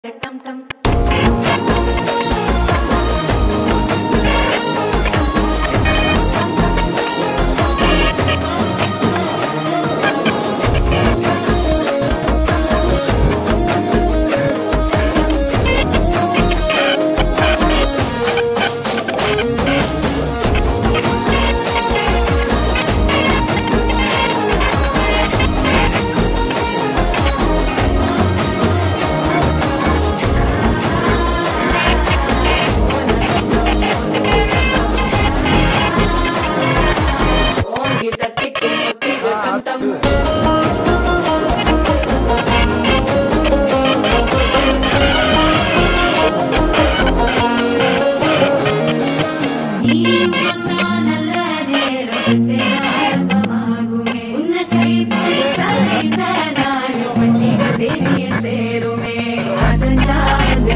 டம் டம் ஓங்கி தட்டிக்கும் ஒத்திக டம் டம் நீயும் வந்தா நல்ல நேரம் சித்தே ஆரம்பமாகுமே உன்னை கை பிடிச்சா இந்த நாளும் பண்டிகை தெரிய சேருமே அசஞ்சாவது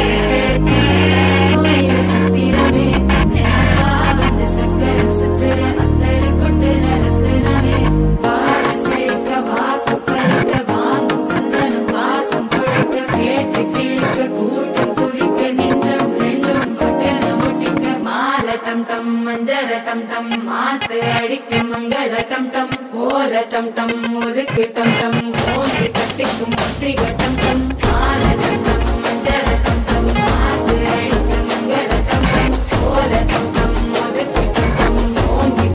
கோயில் சத்திரமே நெருப்பா வந்து சக்கர சுத்துற அத்தரை கொண்டு நடத்துனவே வாழ செழிக்க வாக்கு பழுக்க வாங்கும் சந்தனம் வாசம் கொழுக்க கேட்டு கிழக்க கூட்டம் குதிக்க நெஞ்சம் ரெண்டும் பட்டன ஒட்டிக்க மால டம் டம் மஞ்சர டம் டம் மாத்து அடிக்கு மங்கள டம் டம் ஓல டம் டம் முறுக்கு டம் டம் ஓங்கி தட்டிக்கும் ஒத்திக டம் டம் மால டம் டம் மஞ்சர டம் டம் மாத்து அடிக்கு மங்கள டம் டம் ஓல டம் டம் முறுக்கு டம் டம் ஓங்கி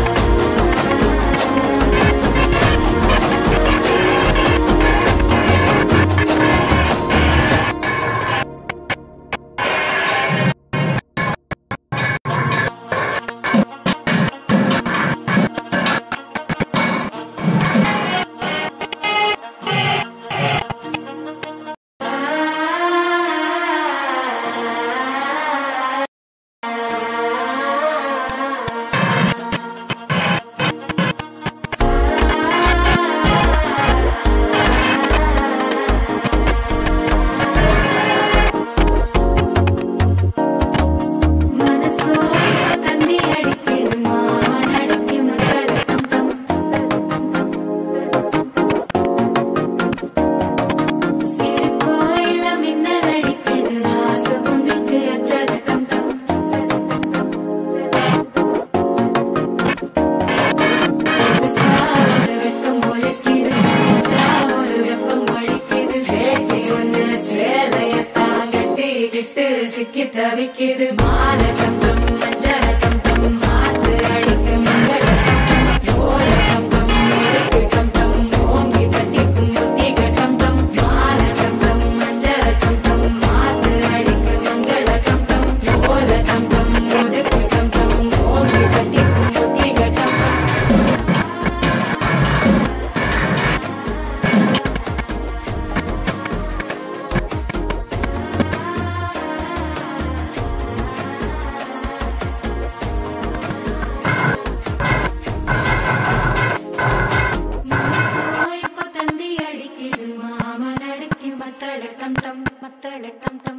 மனசோ தந்தி அடிக்குது மாமன் அடிக்கு மக்கள் டம் டம் சிரிப்போ இல்ல மின்னல் அடிக்குது ஆச பொண்ணுக்கு அச்சத டம் டம் ஒரு வெப்பம் ஒலிக்குது ஒரு வெப்பம் ஒலிக்குது வேட்டி ஒண்ணு சேலையத்தான் கட்டிக்கிட்டு சிக்கி தவிக்குது மாலை டம் டம் மஞ்சள் டம் டம் மாத்து அடிக்கு மங்கள டம் டம் ஓல டம் டம் முறுக்கு டம் டம் ஓங்கி தட்டிக்கும் முத்திக டம் டம் மாலை டம் டம் மஞ்சள் டம் டம் மாத்து அடிக்கு மங்கள டம் டம் ஓல டம் டம் முறுக்கு டம் டம் ஓங்கி தட்டிக்கும் முத்திக டம் டம் மனசோ இப்போ தந்தி அடிக்குது மாமன் அடிக்கு மத்தள டம் டம் மத்தள டம் டம்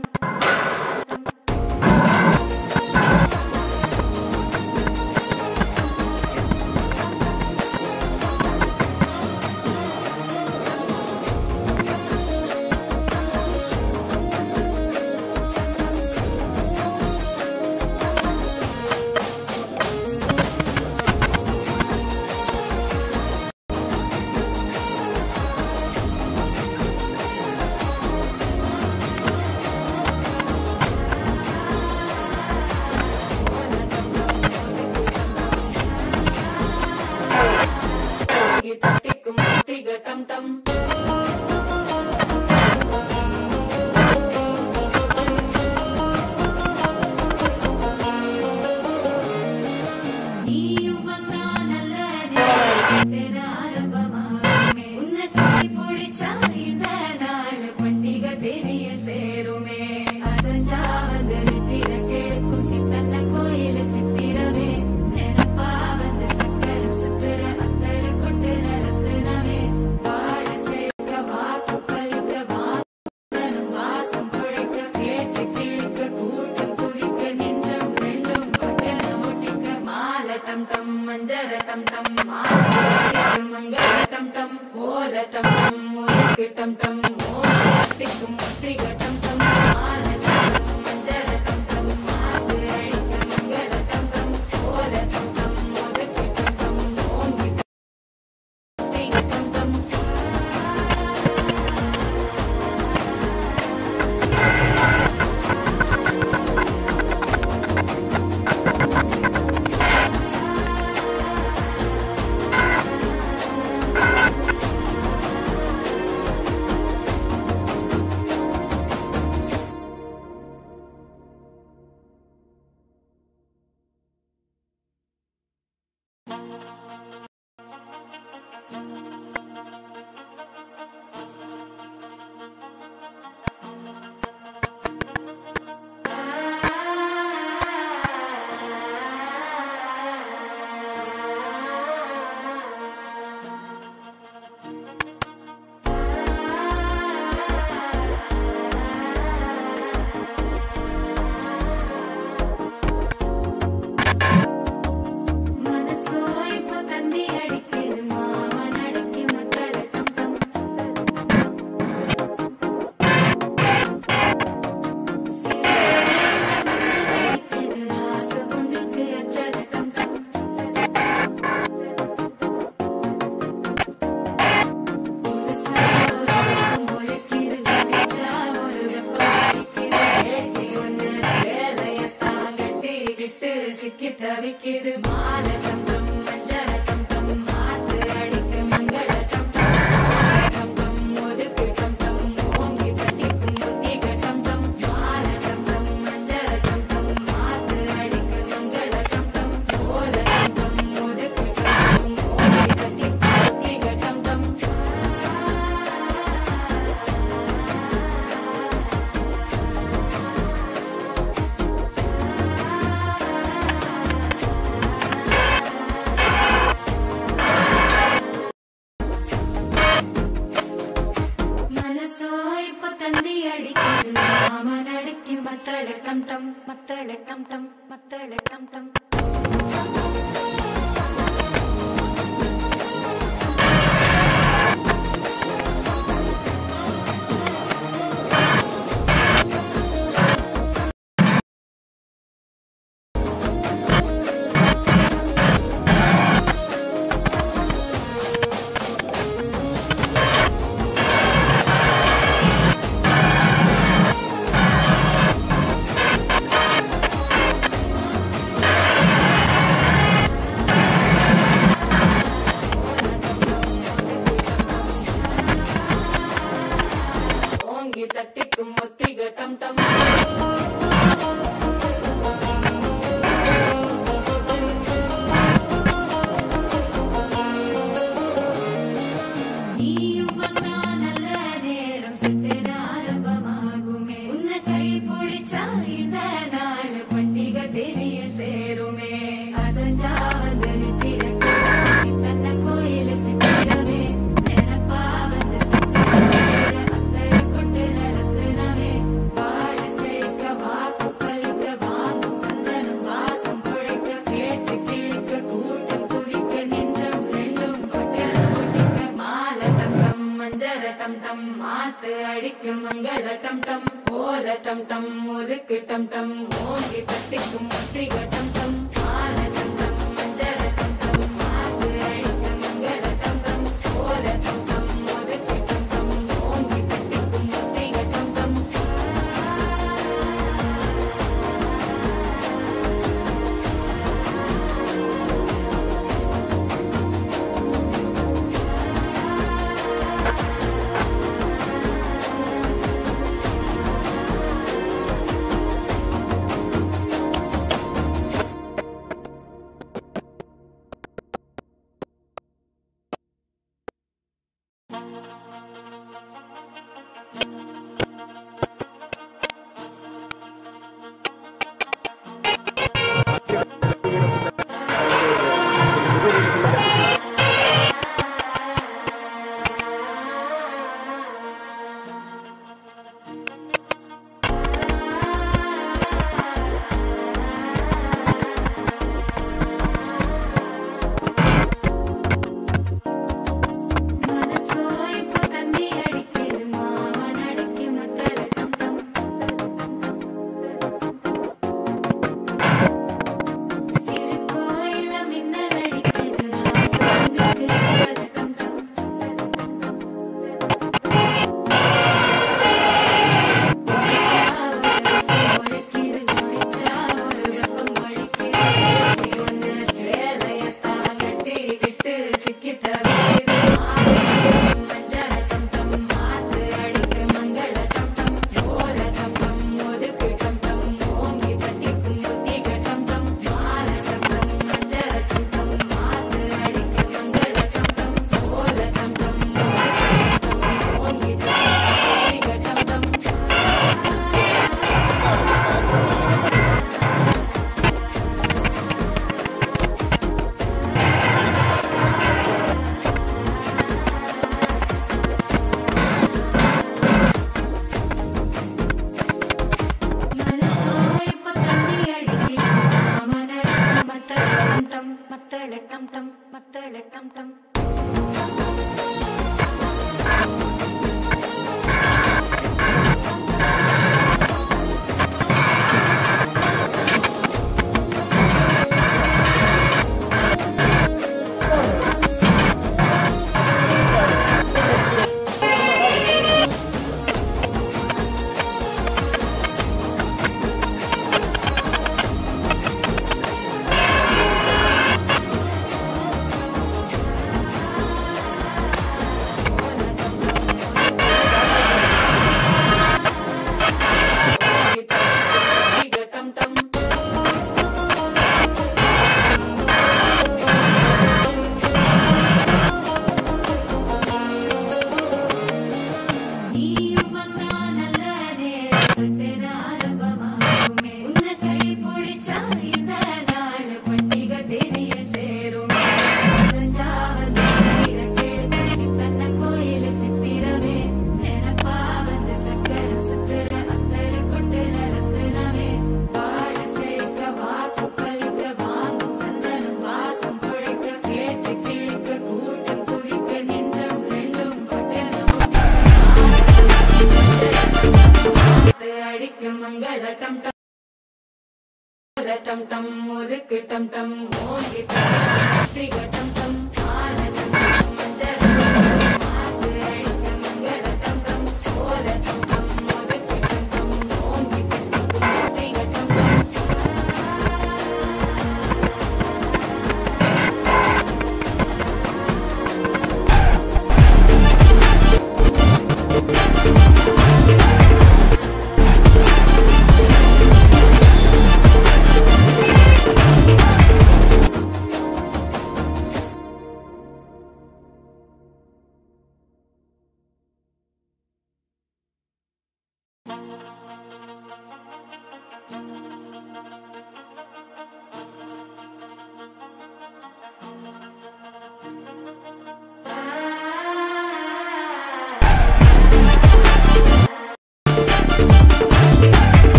தட்டிக்கும் முத்திக டம் டம் நீயும் வந்தா நல்ல நேரத்தின் ஆரம்பமாகுமே உன்னை கை பிடிச்சா இந்த நாள் பண்டிகை தெரிய சேருமே அசஞ்சா வந்து நித்திர கிழக்கும் சித்தன்ன கோயில சித்திரவே நெருப்பா வந்து சக்கர சுத்துற அத்தரை கொண்டு நடத்துனவே வாழ செழிக்க வாக்கு பலிக்க வாசனம் வாசம் கொழைக்க கேட்டு கிழக்க கூட்டம் குதிக்க நெஞ்சம் ரெண்டும் பட்டன ஒட்டிக்க மால டம் டம் மஞ்சர டம் டம் மாத்து மங்கள டம் டம் ஓல டம் டம் முறுக்கு டம் டம் ஓ திக்கும் முத்திக டம் அடிக்குது மாலை டம் டம் மஞ்சள் டம் டம் மாத்து அடிக்க மங்கள டம் டம் டம் டம் ஒதுக்கு டம் டம் ஓங்கி தட்டிக்கும் புத்திக டம் டம் மாலை டம் டம் மஞ்சள் டம் டம் மாத்து அடிக்க மங்கள டம் டம் ஓல டம் டம் ஒதுக்கு டம் டம் ஓங்கி தட்டிக்கும் புத்திக டம் டம் மனசோ இப்ப தந்தி அடிக்குது மாம நடுக்கி மத்தள டம் டம் மத்தள டம் டம் மத்தள டம் டம் ஓங்கி தட்டிக்கும் ஒத்திக டம் டம் நீயும் வந்தா நல்ல நேரம் சற்று ஆரம்பமாகுமே உன்னை கை பிடிச்சா இந்த நாள் பண்டிகை தெரிய சேருமே அசஞ்சா வந்து நித்திரக்கு சித்தன்ன கோயில சித்திரமே நினப்பா வந்து சித்திர அத்தரை கொண்டு நடத்துனவே வாழ செழிக்க வாக்கு பலிக்க வாங்கும் சந்தனம் வாசம் கொழைக்க கேட்டு கிழிக்க கூட்டம் குதிக்க நெஞ்சம் ரெண்டும் பட்டு ஓட்டிக்க மாலை டம் டம் மஞ்சர டம் டம் மாத்து அடிக்க மங்கள டம் டம் ஓல டம் டம் ஒதுக்கு டம் டம் ஓங்கி தட்டிக்கும் முத்திக டம் டம் மாலை டம் டம் மஞ்சர டம் டம் மாத்து அடிக்க மங்கள டம் டம் ஓல டம் டம் ஒதுக்கு டம் டம் ஓங்கி தட்டிக்கும் முத்திக டம் டம் சட்டென ஆரம்பமாகுமே உன்னை கை பிடிச்சா இந்த நாள் பண்டிகை தெரிய சேருமே செஞ்சா வந்து இறக்கெடுத்து சித்தன்ன கோயில் சித்திரமே நினப்பா வந்து சக்கர சுத்துற அத்தரை கொண்டு நடத்துனவே வாழ செழிக்க வாக்கு பலிக்க வாங்கும் சந்தனம் வாசம் குழைக்க கேட்டு கிழிக்க கூட்டம் குவிக்க நெஞ்சம் ரெண்டும் பட்டு அடிக்கும் மங்கள டம் டம் டம் டம் முறுக்கு டம் டம் மோகி டம் டம் டம் ஆல டம் டம் மஞ்சள் மாத்து அடிக்கும் மங்கள டம் டம் ஓல டம் டம் முறுக்கு டம் டம் மோகி டம் டம் டம்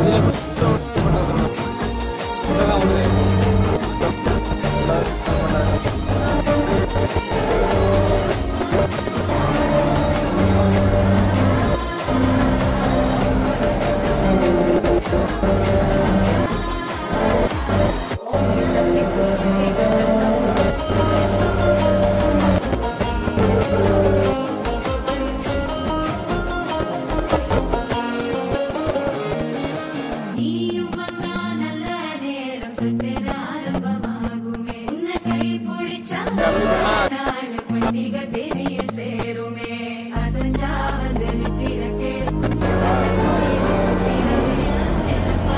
நீயும் வந்தா நல்ல நேரம் சற்று ஆரம்பமாகுமே உன்னை கை பிடிச்சா நாலு பண்டிகை தெரிய சேருமே அசஞ்சா வந்து நித்திர கேட்கும் சகல சுத்திரமே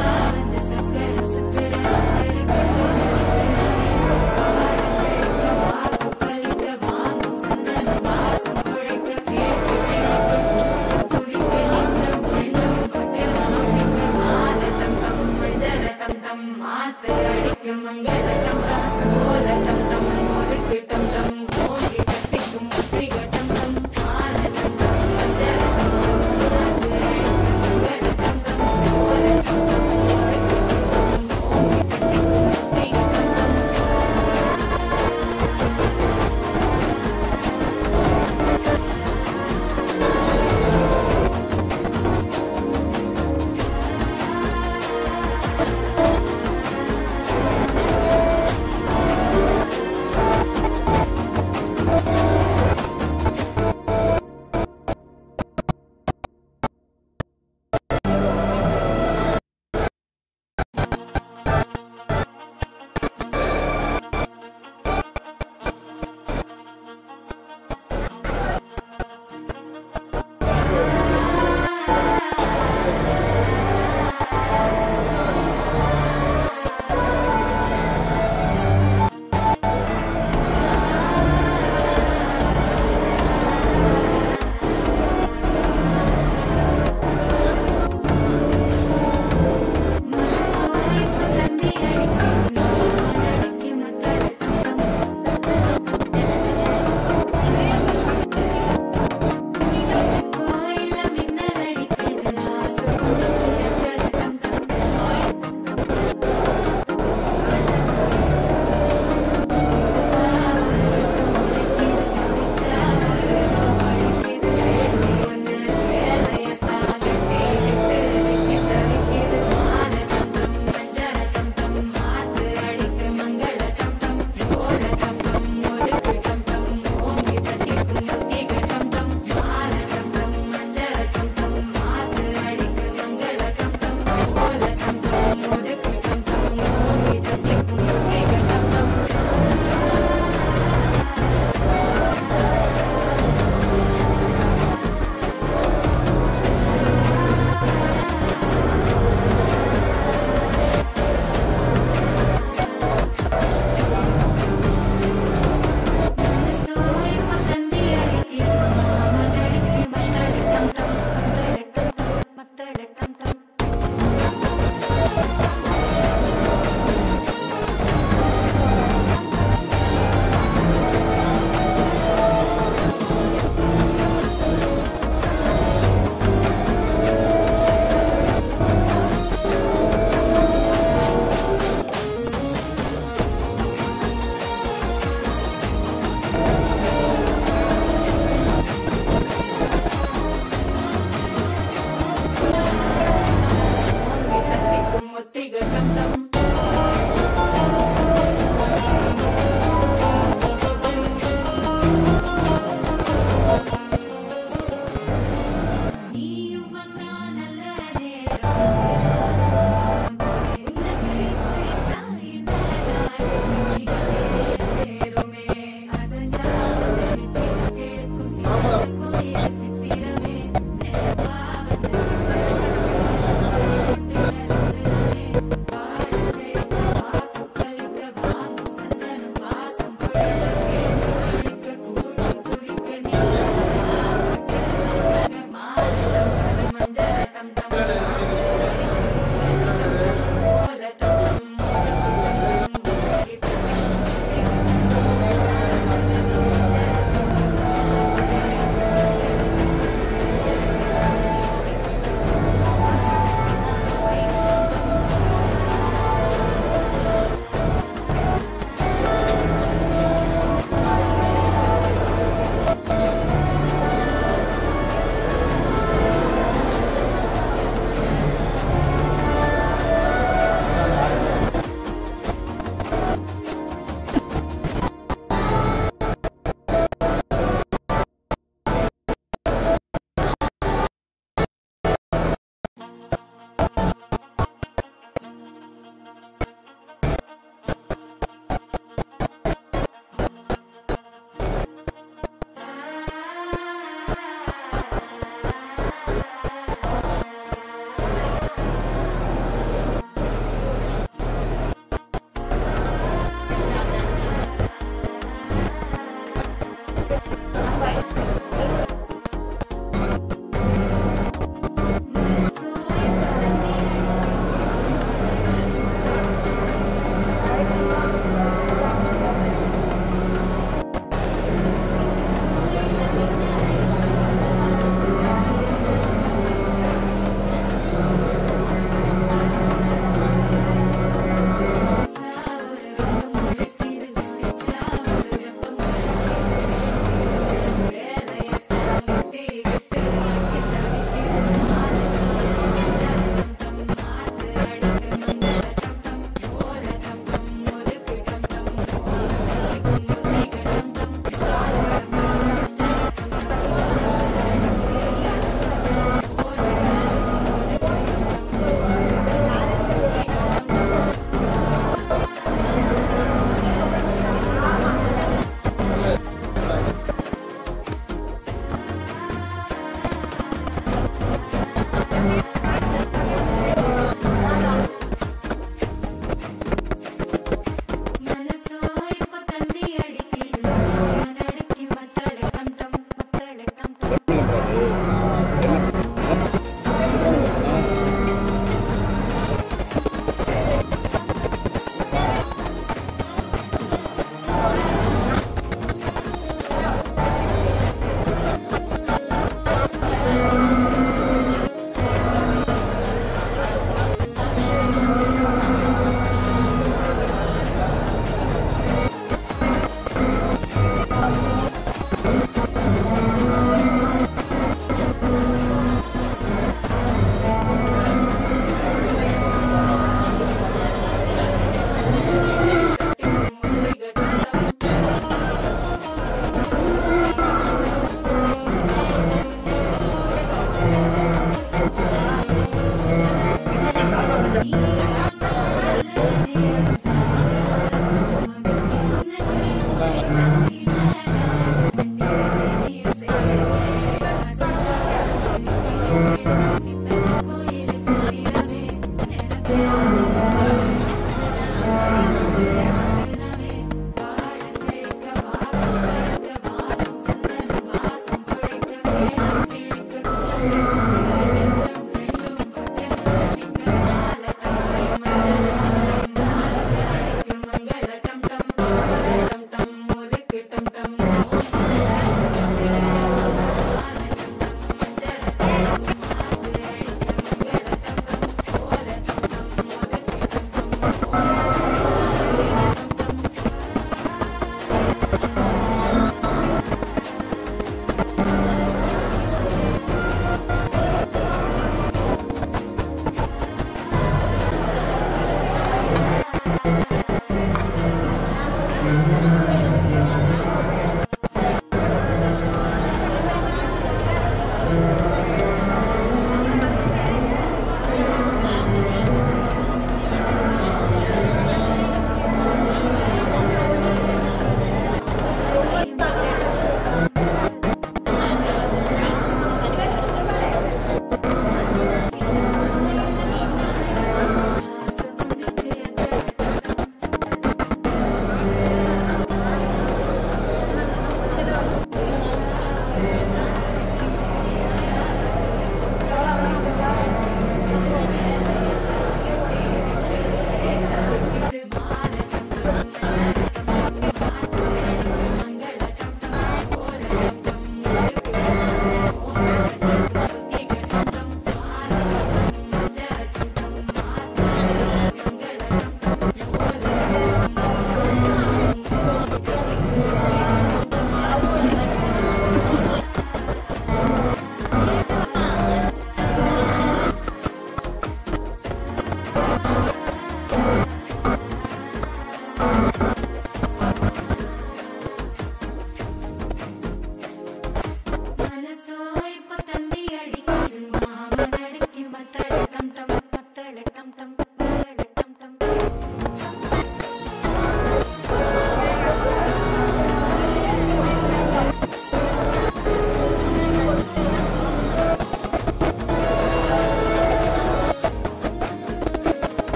டம்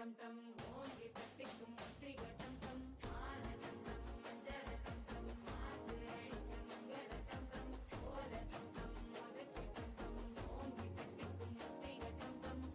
டம் டம் ஓங்கி தட்டிக்கும் முத்திக டம் டம் மால டம் டம் மஞ்சள டம் டம் மாத்து அடிக்க மங்கள டம் டம் ஓல டம் டம் ஒதுக்கு டம் டம் ஓங்கி தட்டிக்கும் முத்திக டம் டம்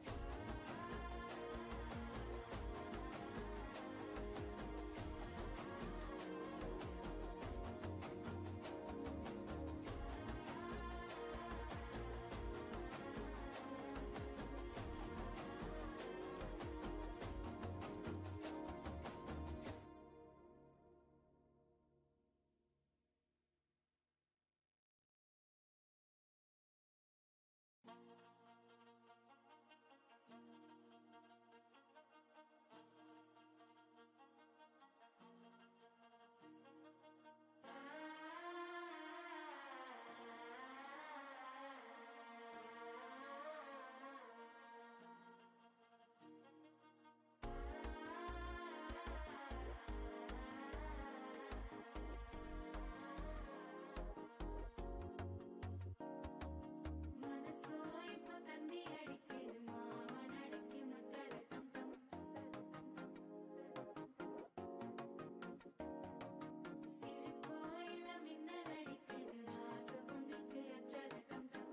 மனசோ இப்போ தந்தி அடிக்குது மாமன் அடிக்கு மத்தல டம் டம் சிரிப்போ இல்ல மின்னல் அடிக்குது ஆசை பொண்ணுக்கு அச்சத டம் டம்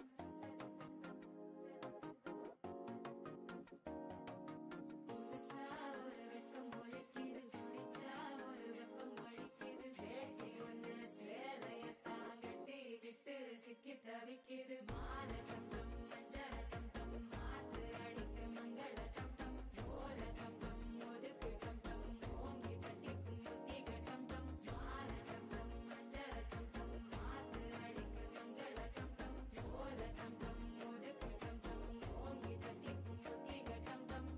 புதுசா ஒரு வெக்கம் ஒழிக்குது குடிச்சா ஒரு வெப்பம் ஒழிக்குது வேட்டி ஒண்ணு சேலையத்தான் கட்டி விட்டு சிக்கி தவிக்குது மாலை டம் டம் மஞ்சள டம் டம் மாத்து அடிக்க மங்கள டம் டம் ஓல டம் டம் ஒதுக்கு டம் டம் ஓங்கி தட்டிக்கும் புத்திக டம் டம் மாலை டம் டம் மஞ்சள டம் டம் மாத்து அடிக்க மங்கள டம் டம் ஓல டம் டம் ஒதுக்கு டம் டம் ஓங்கி தட்டிக்கும் புத்திக டம் டம்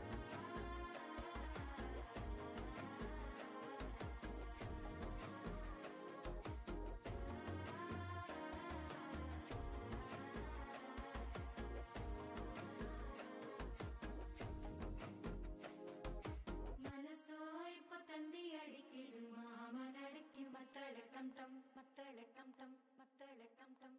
மனசோ இப்போ தந்தி அடிக்குது மாமன் அடிக்கு மத்தள டம் டம் மத்தள டம் டம் மத்தள டம் டம்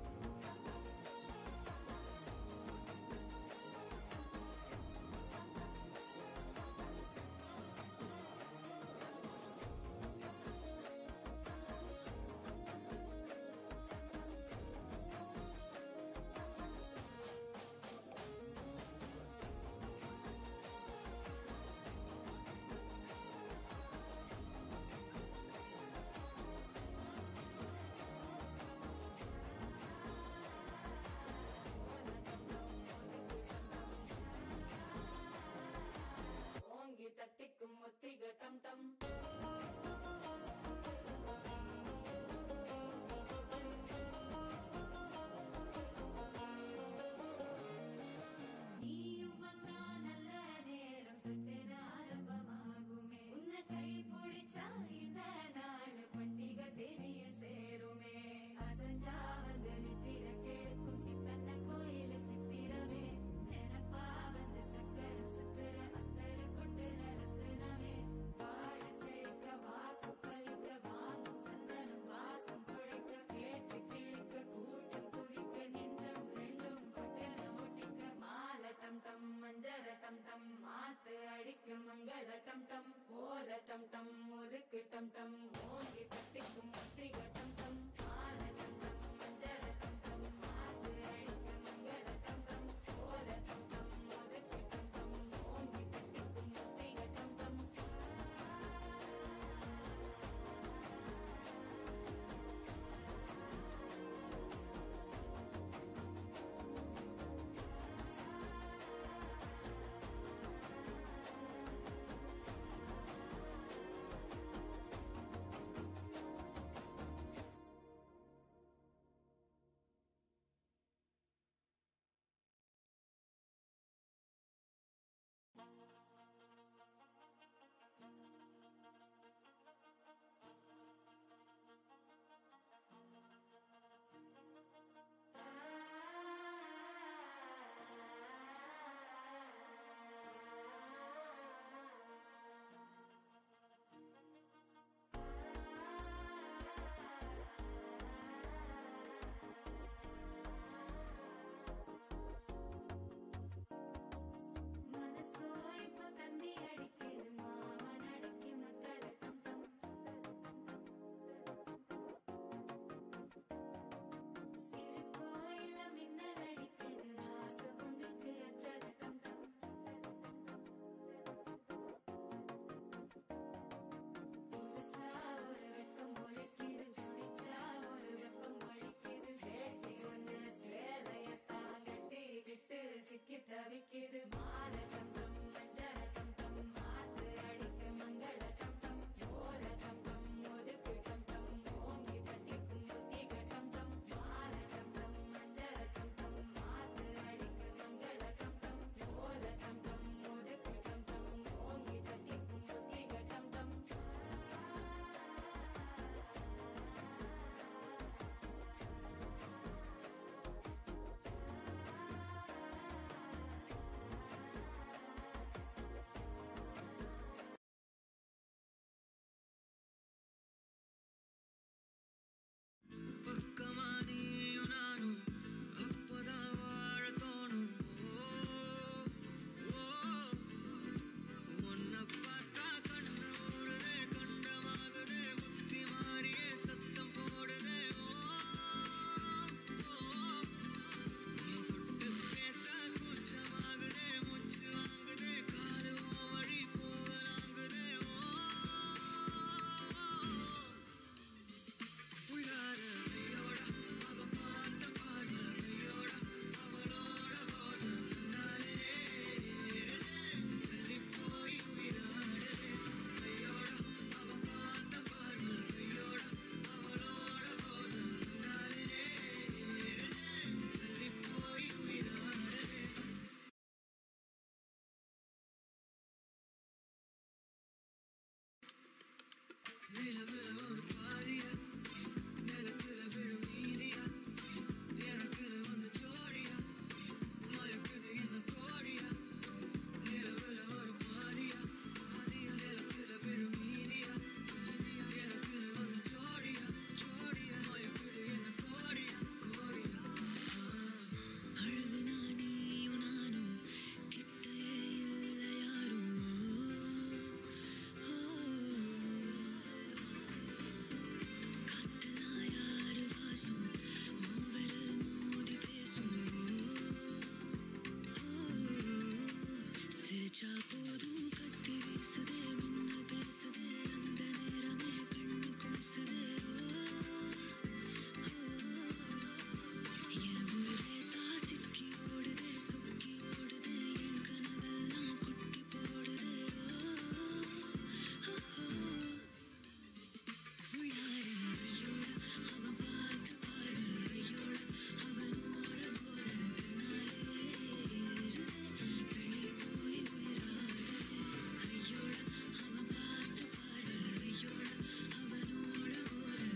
ஓங்கி தட்டிக்கும் ஒத்திக டம் டம் நீயும் வந்தா நல்ல நேரம் சட்டென ஆரம்பமாகுமே உன்னை கை பிடிச்சா இந்த நாள் பண்டிகை தெரிய சேருமே அசஞ்சா வந்து நித்திர கெடுக்கும் சித்தன்ன கோயில சித்திரமே நினப்பா வந்து சக்கர சுத்துற அத்தர கொண்டு நடத்துனவே வாழ செழிக்க வாக்கு பலிக்க வாங்கும் சந்தனம் வாசம் குழைக்க கேட்டு கிழிக்க கூட்டம் குதிக்க நெஞ்சம் ரெண்டும் பட்டன ஒட்டிக்க மால டம் டம் மஞ்சர டம் டம் மாத்து அடிக்க மங்கள டம் டம் ஓல டம் டம் ஒதுக்கு டம் டம் ஓங்கி தட்டிக்கும் முத்திக டம் டம் மால டம் டம் மஞ்சர டம் டம் மாத்து அடிக்க மங்கள டம் டம் ஓல டம் டம் ஒதுக்கு டம் டம் ஓங்கி தட்டிக்கும் முத்திக டம் டம் நினைச்சா போதும் கத்தி வீசுதே மின்னல் பேசுதே அந்த நேரமே கண்ணு கூசுதே ஓ, ஓ. என் உயிரே சாசிக்கி ஓடுதே சொக்கி ஓடுதே என் கனவெல்லாம் கொட்டி போடுதே ஓ, ஓ, ஓ. உள்ளார ஐயோட அவன் பார்த்து பாரு ஐயோட அவனோட போல பின்னாலே ஏறுதே வெளியே போய் உயிராடுதே ஐயோட அவன் பார்த்து பாரு ஐயோட அவனோட போல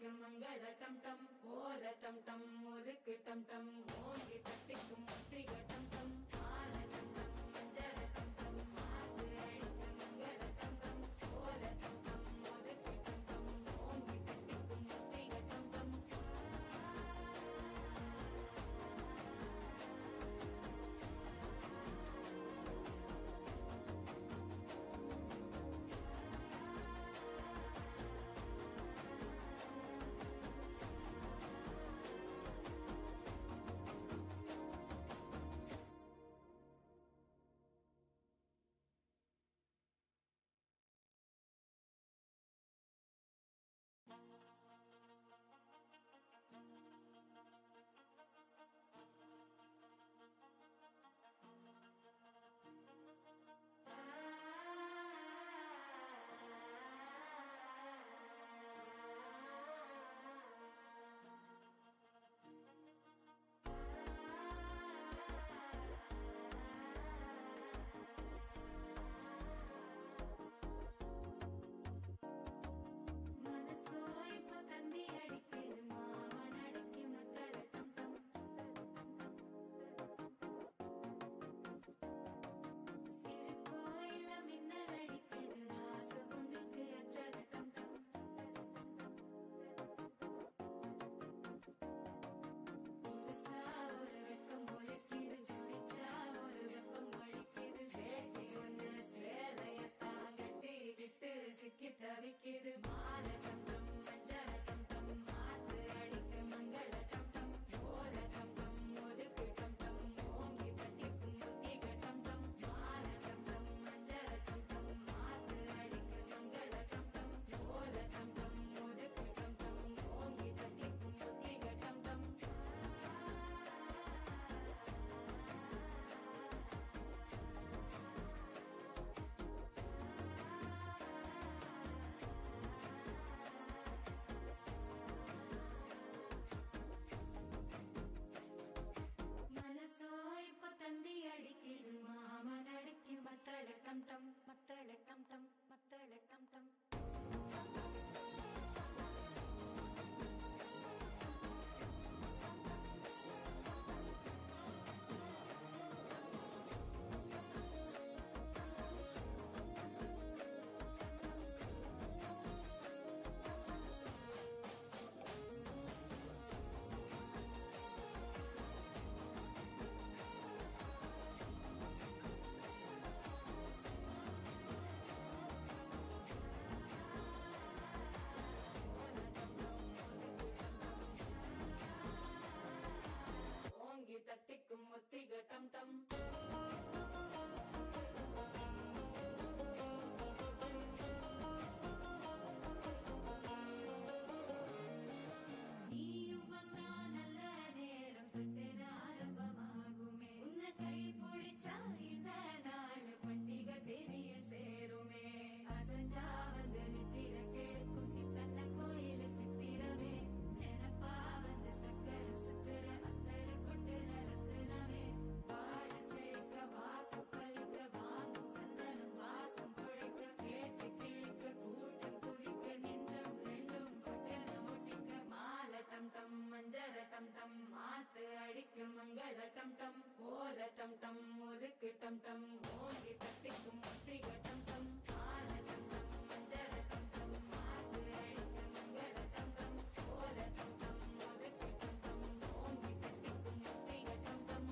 அடிக்க மங்கள டம் டம் ஓல டம் டம் ஒதுக்கு டம் டம் ஓங்கி தட்டிக்கும் முத்திக டம் டம் ஆல டம் டம் மஞ்சள டம் டம் மாத்து அடிக்க மங்கள டம் டம் ஓல டம் டம் ஒதுக்கு டம் டம் ஓங்கி தட்டிக்கும் முத்திக டம் டம் மனசோ இப்போ தந்தி அடிக்குது மாமன் அடிக்கு மத்தல டம் டம் சிரிப்போ இல்ல மின்னல் அடிக்குது ஆசை பொண்ணுக்கு அச்சத டம் டம் புதுசா ஒரு வெக்கம் ஒலிக்குது குடிச்சா ஒரு வெப்பம் ஒழிக்குது வேட்டி ஒண்ணு சேலையத்தான் கட்டிக்கிட்டு சிக்கி தவிக்குது மாலை டம் டம் மஞ்சள டம் டம் மாத்து அடிக்க மங்கள டம் டம் ஓல டம் டம் ஒதுக்கு டம் டம் ஓங்கி பட்டிக்கும் முத்திக டம் டம் மாலை டம் டம் மஞ்சள டம் டம் மாத்து அடிக்க மங்கள டம் டம் ஓல டம் டம் ஒதுக்கு டம் டம் ஓங்கி பட்டிக்கும் முத்திக டம் டம் மனசோ இப்போ தந்தி அடிக்குது மாமன் அடிக்கு மத்தள டம் டம் மத்தள டம் டம் மத்தள டம் டம் ஓங்கி தட்டிக்கும் ஒத்திக டம் டம் நீயும் வந்தா நல்ல நேரம் சட்டென ஆரம்பமாகுமே உன்னை கை பிடிச்சா இந்த நாள் பண்டிகை தெரிய சேருமே அசஞ்சா வந்து நித்திர கெடுக்கும் சித்தன்ன கோயில சித்திரமே நினப்பா வந்து சக்கர சுத்துற அத்தர கொண்டு நடத்துனவே வாழ செழிக்க வாக்கு பலிக்க வாங்கும் சந்தனம் வாசம் குழைக்க கேட்டு கிழிக்க கூட்டம் குதிக்க நெஞ்சம் ரெண்டும் கொட்டன ஓட்டிக்க மால டம் டம் மஞ்சர டம் டம் மாத்து அடிக்க மங்கள டம் டம் ஓல டம் டம் ஒதுக்கு டம் டம் ஓங்கி தட்டிக்கும் முத்திக டம் டம் மால டம் டம் மஞ்சர டம் டம் மாத்து அடிக்க மங்கள டம் டம் ஓல டம் டம் ஒதுக்கு டம் டம் ஓங்கி தட்டிக்கும் முத்திக டம் டம்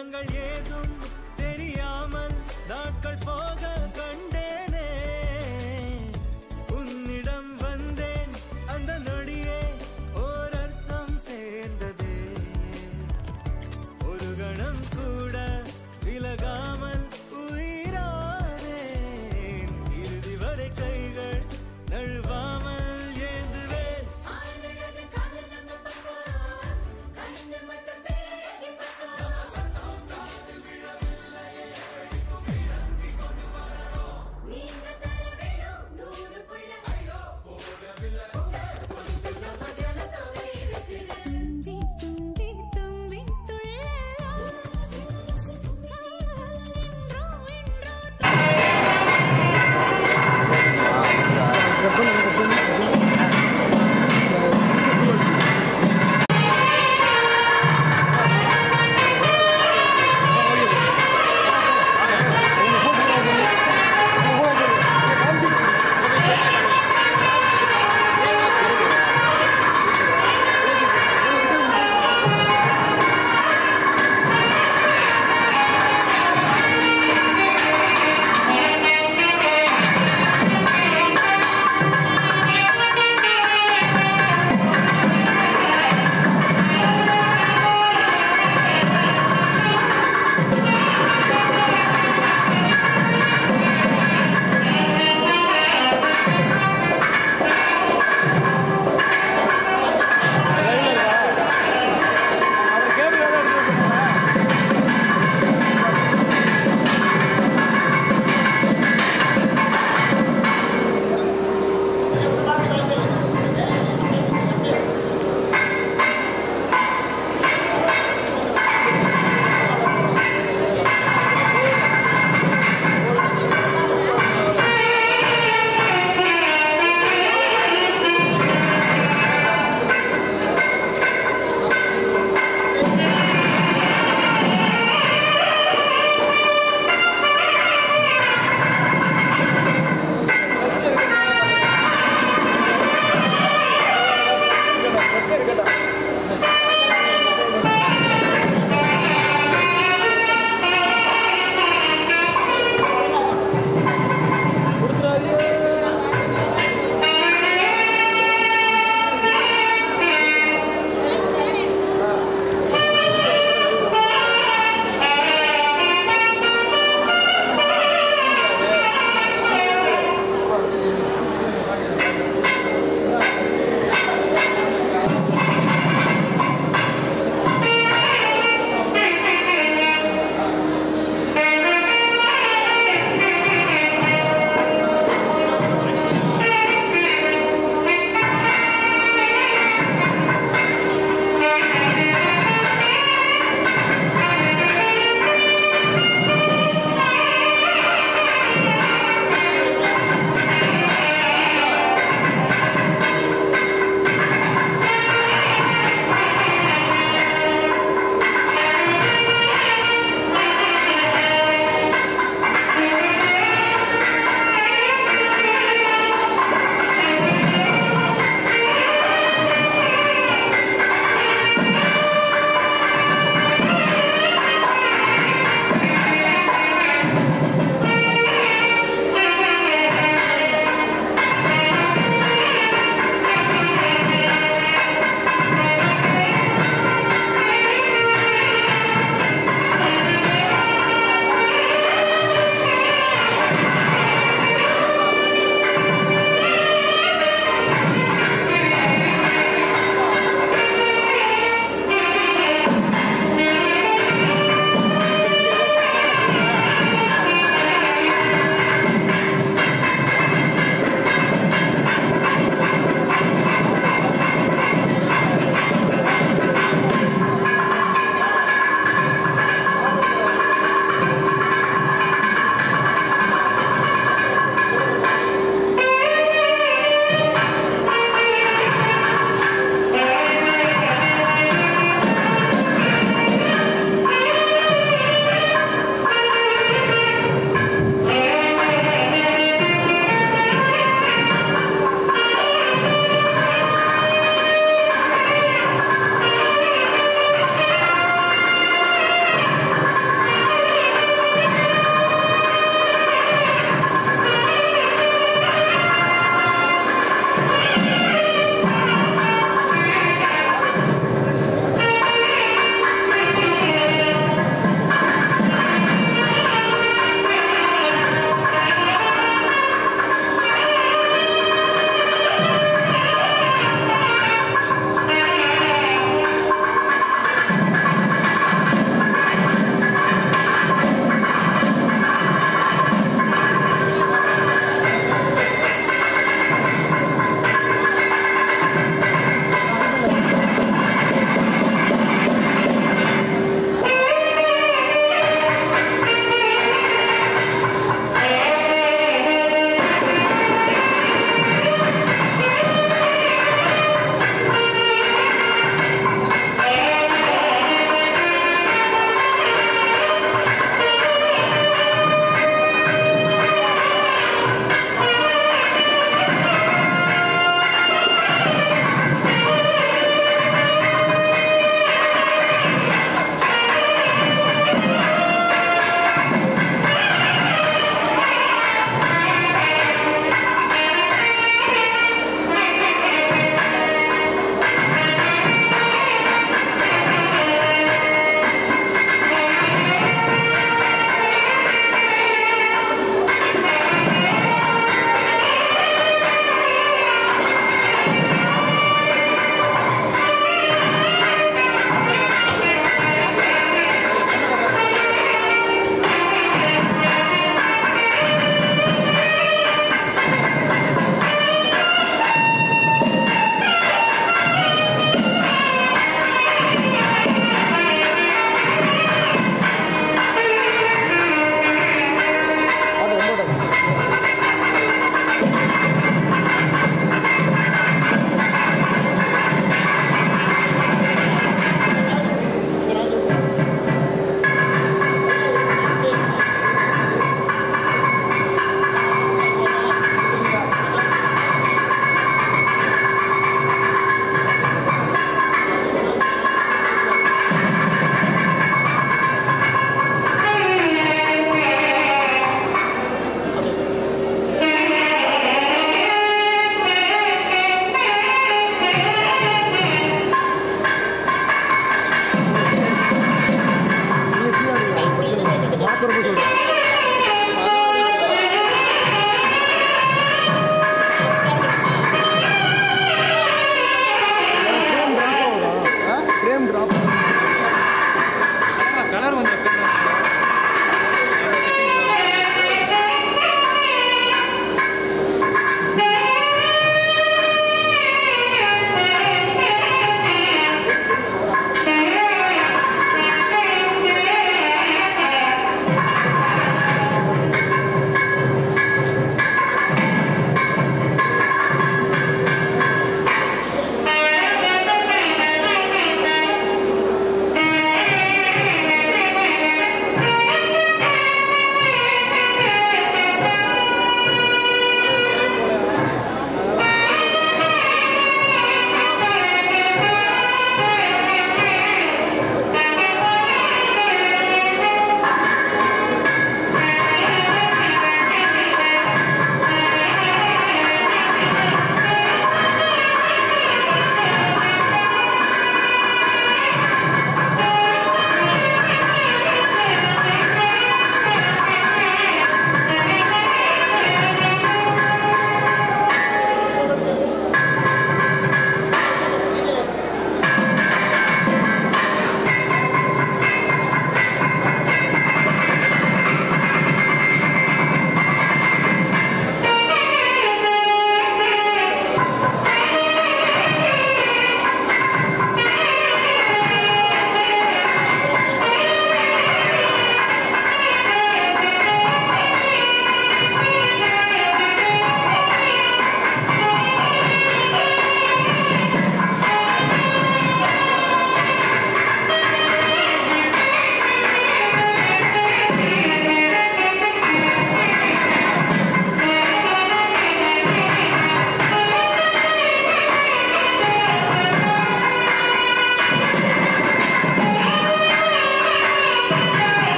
விவரங்கள் ஏதும் தெரியாமல் நாட்கள் போக கண்டேனே உன்னிடம் வந்தேன் அந்த நொடியே ஓர் அர்த்தம் சேர்ந்ததே ஒரு கணம் கூட விலகாமல் உயிரானேன் இறுதி வரை கைகள் நழுவாமல் ஏந்துவேன் ஆனழகு காதல் நம்ம பக்கம் கண்ணு மட்டும் பேரழகி பக்கம்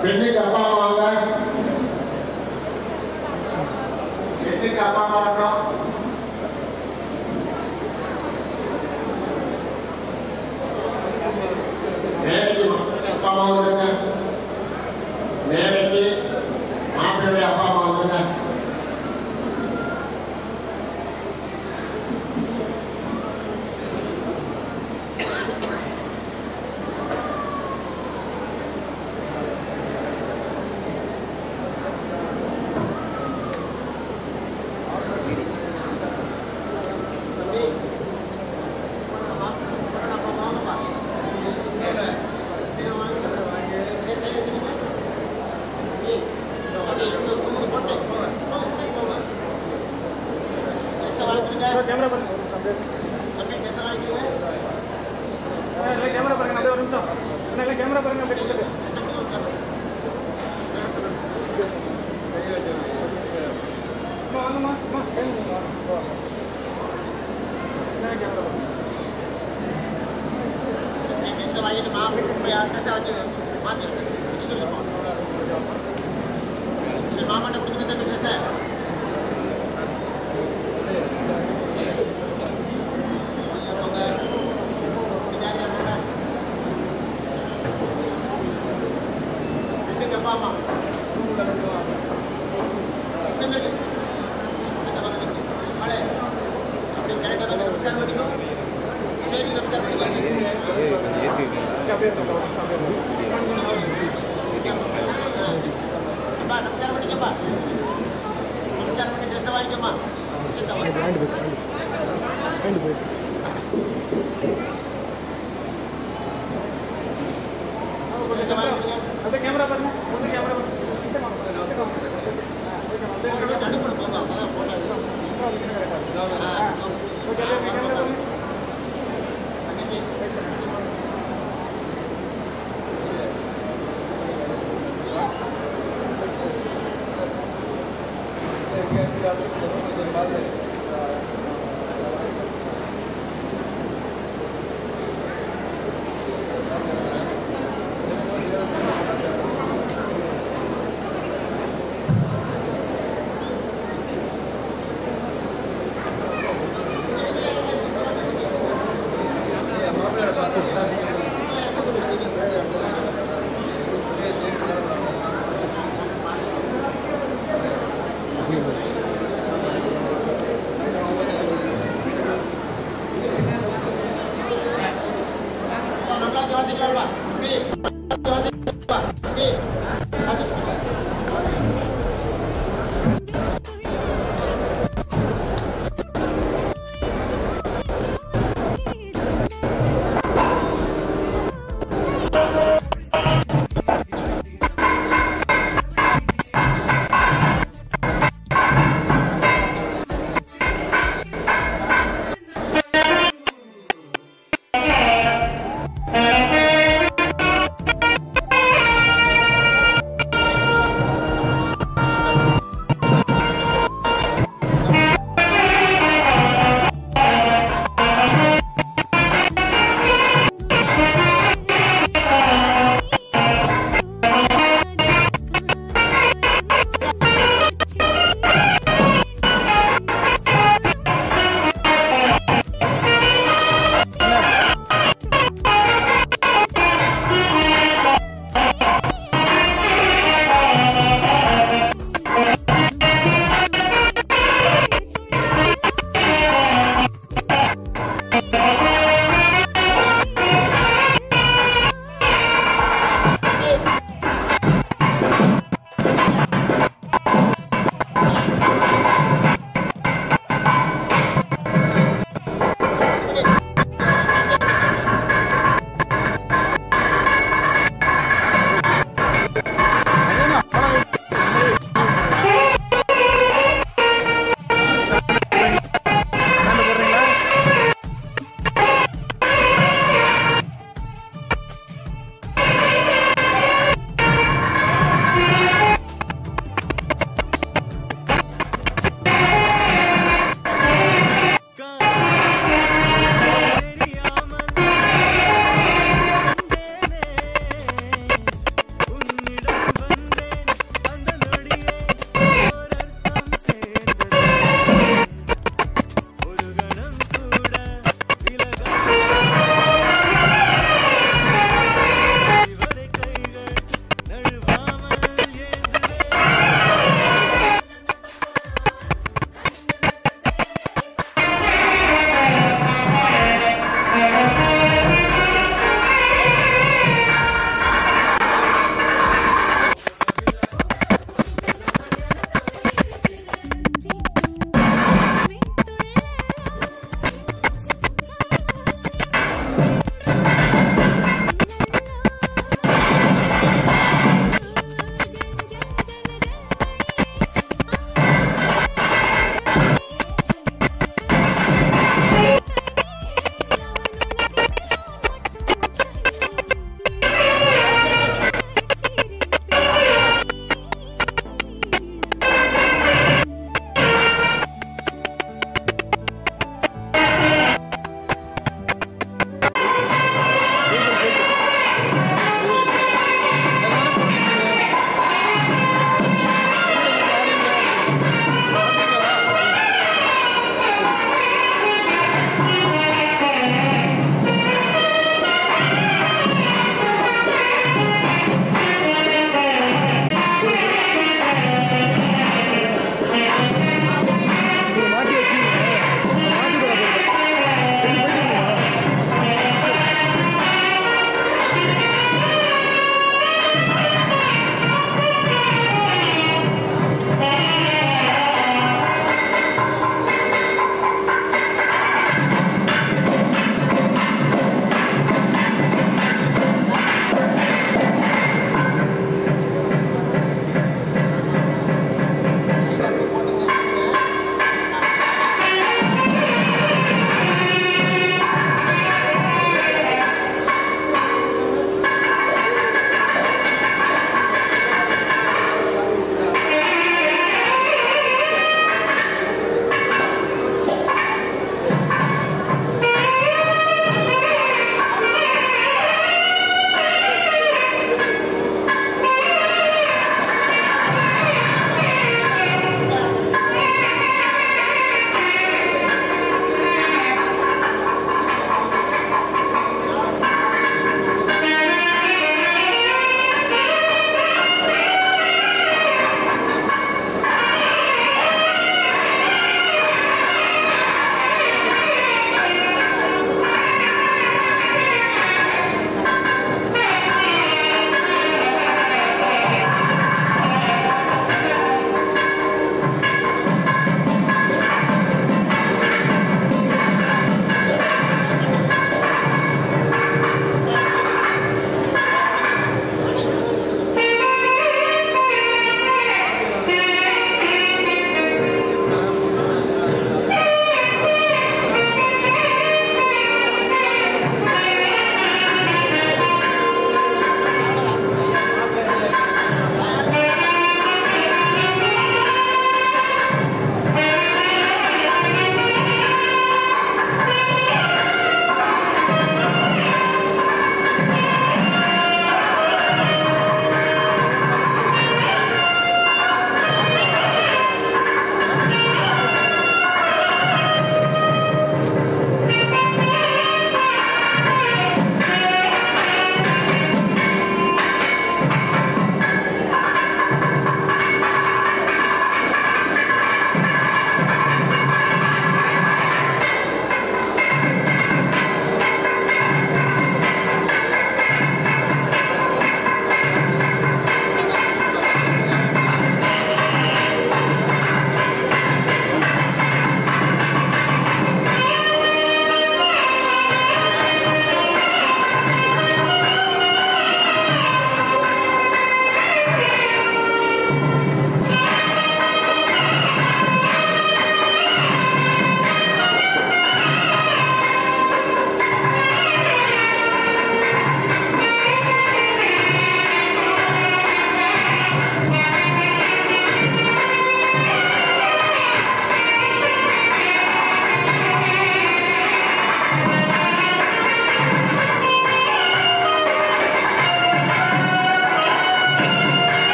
பெண்ணுக்கு அப்பா அம்மா வாங்க பெண்ணுக்கு அப்பா அம்மா வரணும் மேடைக்கு மக்களுக்கு அப்பா அம்மா வந்துருங்க மேடைக்கு மாப்பிள்ளையுடைய அப்பா அம்மா வந்துருங்க தம்பி வாங்கம்மா. வாங்கம்மா, வாங்கம்மா. கீழே வாங்க. அப்படியே கை வச்சுக்கோங்க. தம்பி, அப்படியே இங்க ஒரு கும்பிடு போட்டு. போங்க, போங்க, போங்க. ட்ரெஸ்ஸை வாங்கிக்கிடுங்க. கேமரா பாருங்க தம்பி, ட்ரெஸ்ஸை வாங்கிக்கிடுங்க. அப்படியே கேமரா பாருங்க அப்படியே ஒரு நிமிஷம் அண்ணா கேமரா பாருங்க அப்படியே கொடுத்துட்டு ட்ரெஸ்ஸை கொடுங்க. அம்மா வாங்கம்மா அம்மா கேமரா கேமரா பாருங்க நீ ட்ரெஸ்ஸை வாங்கிட்டு மாப்பிள்ளை போய் ட்ரெஸ்ஸை வச்சு மாற்றி வச்சு போ. நீ மாமாட்ட கொடுத்துட்டு தம்பி ட்ரெஸ்ஸை நமஸ்காரம் பண்ணிக்கோ ஸ்டேஜ் நமஸ்காரம் பண்ணிக்கோ அப்பா நமஸ்காரம் பண்ணிக்கப்பா நமஸ்காரம் பண்ணி ட்ரெஸ்ஸை வாங்கிக்கோமா சித்தவா ட்ரெஸ்ஸை வாங்கிக்கோங்க அப்படியே கேமரா பாருங்க வந்து கேமரா பாருங்க நடுப்புற போங்க அப்பதான் போட்டோ ஓகே அப்படியே கேமரா பாருங்க தங்கச்சி மங்களாத்தி வாசிக்கலாம்ப்பா தம்பி வாசிக்கலாம்ப்பா தம்பி வாசிக்கலாம்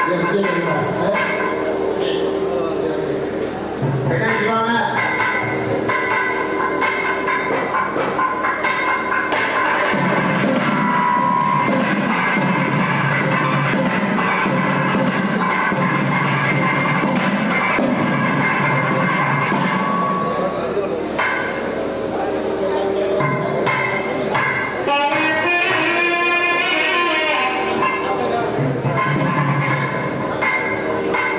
ஆ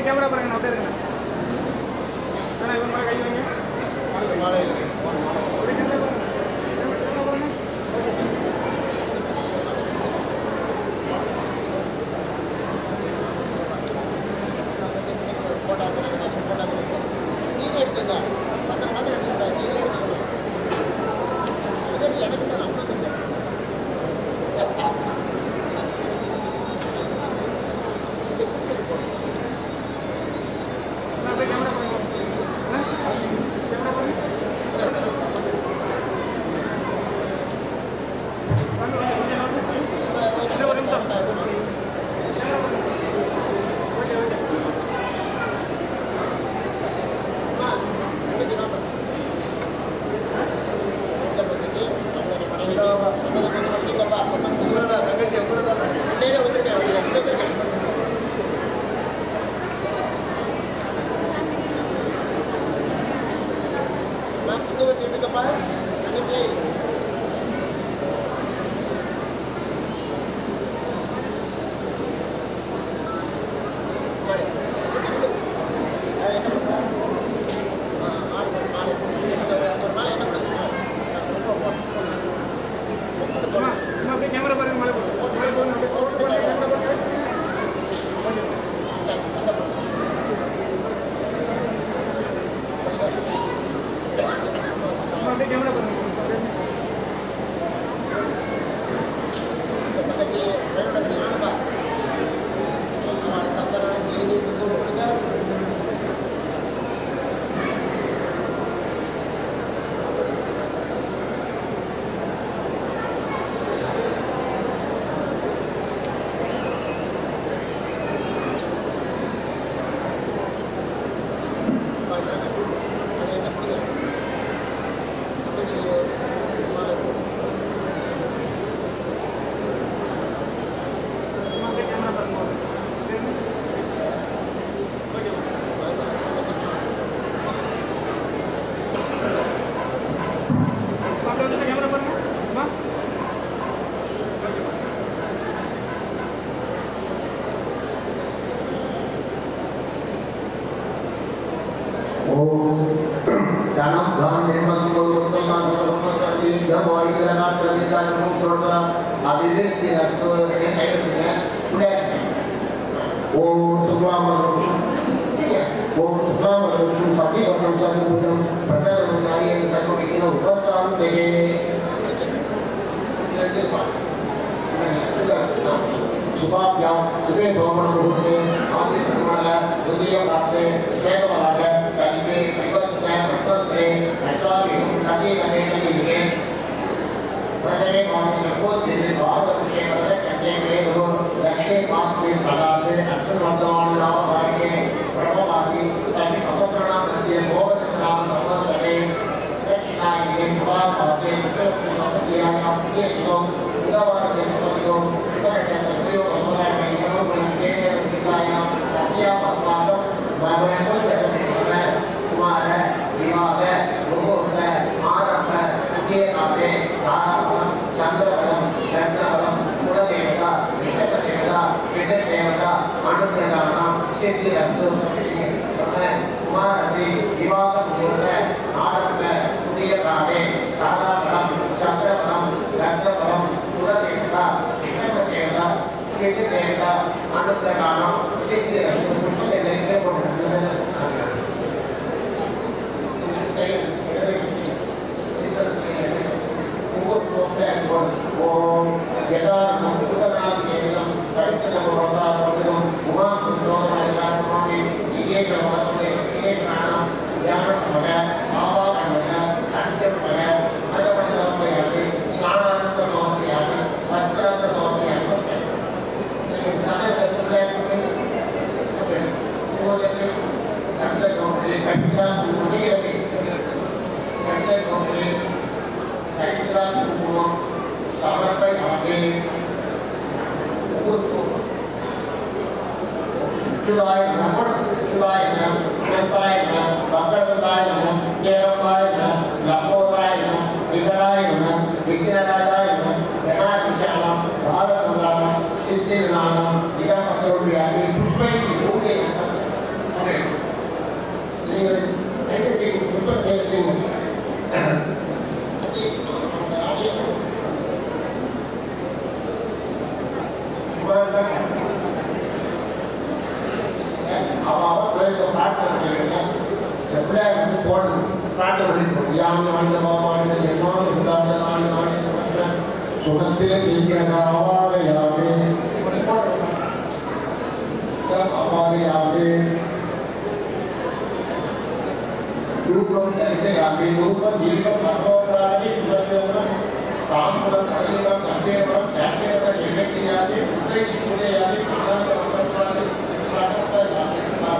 அப்படியே கேமரா பாருங்க அப்படியே இருங்க வேணா இவங்க மேலே கை வைங்க அப்படியே கேமரா பாருங்க கேமரா பாருங்க ஜீனி எடுத்துங்க சந்தனம் மாத்திரம் எடுத்துக்கூடாது ஜீனி எடுத்துக்கணும் சுகர் எனக்கு தான் அவ்வளோ கொஞ்சம் அண்ணா, அப்படியே கேமரா பாருங்க அண்ணா, கேமரா பாருங்க வாங்க, வாங்க, கொஞ்சம் வாங்க. இன்னும் ஒரு நிமிஷம் ஓகே ஓகே அம்மா, தங்கச்சி வாம்மா. கொஞ்சம் பத்திக்கு நம்மளுடைய மனைவிக்கு சந்தனம் கொஞ்சம் எடுத்துக்கப்பா சந்தனம் கொஞ்சம் தான் தங்கச்சி கூட தான் உள்ளே வந்திருக்கேன் உள்ளே வந்திருக்கேன் அம்மா, குங்குமத்தை எடுத்துக்கப்பா தங்கச்சி மாலை. சரி, இரு. அது என்ன பண்ணுறா? ஆ, ஆளுக்கு ஒரு மாலை. ஒரு மாலை என்ன பண்ணுங்க? ரொம்ப போட்டு அம்மா, அம்மா, அப்படியே கேமரா பாருங்க மேலே போடுங்க மேலே போடுங்க அப்படியே போடுங்க போடுங்க, கேமரா பாருங்க அம்மா, அப்படியே கேமரா பாருங்க அப்படியே இந்த தங்கச்சி வேணும்னு நானுப்பா சந்தனம் ஜீனி குங்குமம் கொடுங்க அது என்ன கொடுங்க சந்தனத்துக்கு மாலை அம்மா, அப்படியே கேமரா பாருங்க அப்படியே இருங்க. ஓகே ஓகே அம்மா, அப்படியே வந்து கேமரா பாருங்க அம்மா ஓகே ஓம் தனம் தனம் நிர்மலம் கோருத்தம் நாசகம் சர்வி தவாயுதனா சர்விதான புரோட்டா அபிவிருத்தி அஸ்து ரெடி சைடுங்க புடே ஓம் சுப்ராமணம் ஓம் சுப்ராமணம் சசிவர்ணம் சர்வபூதம் பிரசன்னமுதாய சர்வவிக்ன உபசாந்தே சுபாபியாம் சுபே சோமன முகூர்த்தே ஆதி பிரம்மண துதிய பிராப்தே ஸ்வேதவராக கல்வி விவசுத்த மத்தந்திரே நச்சாரியும் சதீரமே கலியுகே பிரஜனே மாதே கோத்திரி பாதபுஷே வரத கண்டே மேரு லக்ஷ்மி பாஸ்மே சதாது அஷ்டமர்த்தமான நாமபாரியே பிரபவாதி சதி சமஸ்ரணாம் நந்திய சோபநாம சமஸ்தரே दक्षिणायने पुरावासे शुक्रपतियायां पुण्ययुतो बुधवासे सुपतितो शुभनक्षत्रसुयोगसमुदायैकमगुणं चेतनविद्यायां अस्याम् अस्माकं भगवन्तोदयमेव कुमार विवाह मुहूर्त आरम्भ उदयकाले ताराबलं चन्द्रबलं रत्नबलं कुलदेवता इष्टदेवता पितृदेवता अनुग्रहाणां सिद्धिरस्तु குமாரதி விவாக முகூர்த்த ஆரம்ப புதிய காலே தாராபலம் சந்திரபலம் லக்னபலம் குலதேவதா இஷ்ட தேவதா பிது தேவதா அனுகிரகானம் சித்தி ரஸ்து புஷ்பத்தை நெருங்கே ஓம் யதார்த்தம் புதனாதி சேவிதம் படித்ததம் வந்தாரம் உமாம் புரோதனாதி விஜேஷமானே விஜேஷமானம் தியானம் மக ஆவாகன மக அஞ்சம் மக மதமண்டலமையாகி ஸ்நானானந்த சோமியாகி வஸ்திராந்த சோமியாகி சதத்துள்ள பூஜை கந்த நோக்கி கட்டிதா முடியவே கந்த நோக்கி கட்டிதா குங்குமம் சமர்ப்பயாமி ஊர்க்கும் உச்சுதாய நம உச்சுதாய நம அனந்தாய நம பங்கரந்தாய நம தேவமாய நம லம்போதாய நம விகடாய நம விக்னராஜாய நம கணாதிச்சானம் பாரதந்திராணம் சித்தி விநாணம் இதமத்தோடியாகி புஷ்பை பூஜை பிள்ளையார் வந்து போடுது பிரார்த்தனை பண்ணிட்டு போகும் யாங்க வாழ்ந்த பாவாடுங்க எம்மாவது இருந்தாங்க நாடு நாடு சுகஸ்தே சீக்கிரமாக யாவே அவாதையாவே யூகம் தரிசையாவே யூகம் தீப சர்வோபாதி சுகஸ்தேவன தாம்பரம் கலியுகம் கம்பீரம் கேட்டேவன நிகழ்ச்சியாவே உதவி பூஜையாவே மகாந்த வந்தபாதி சகத்தாயாவே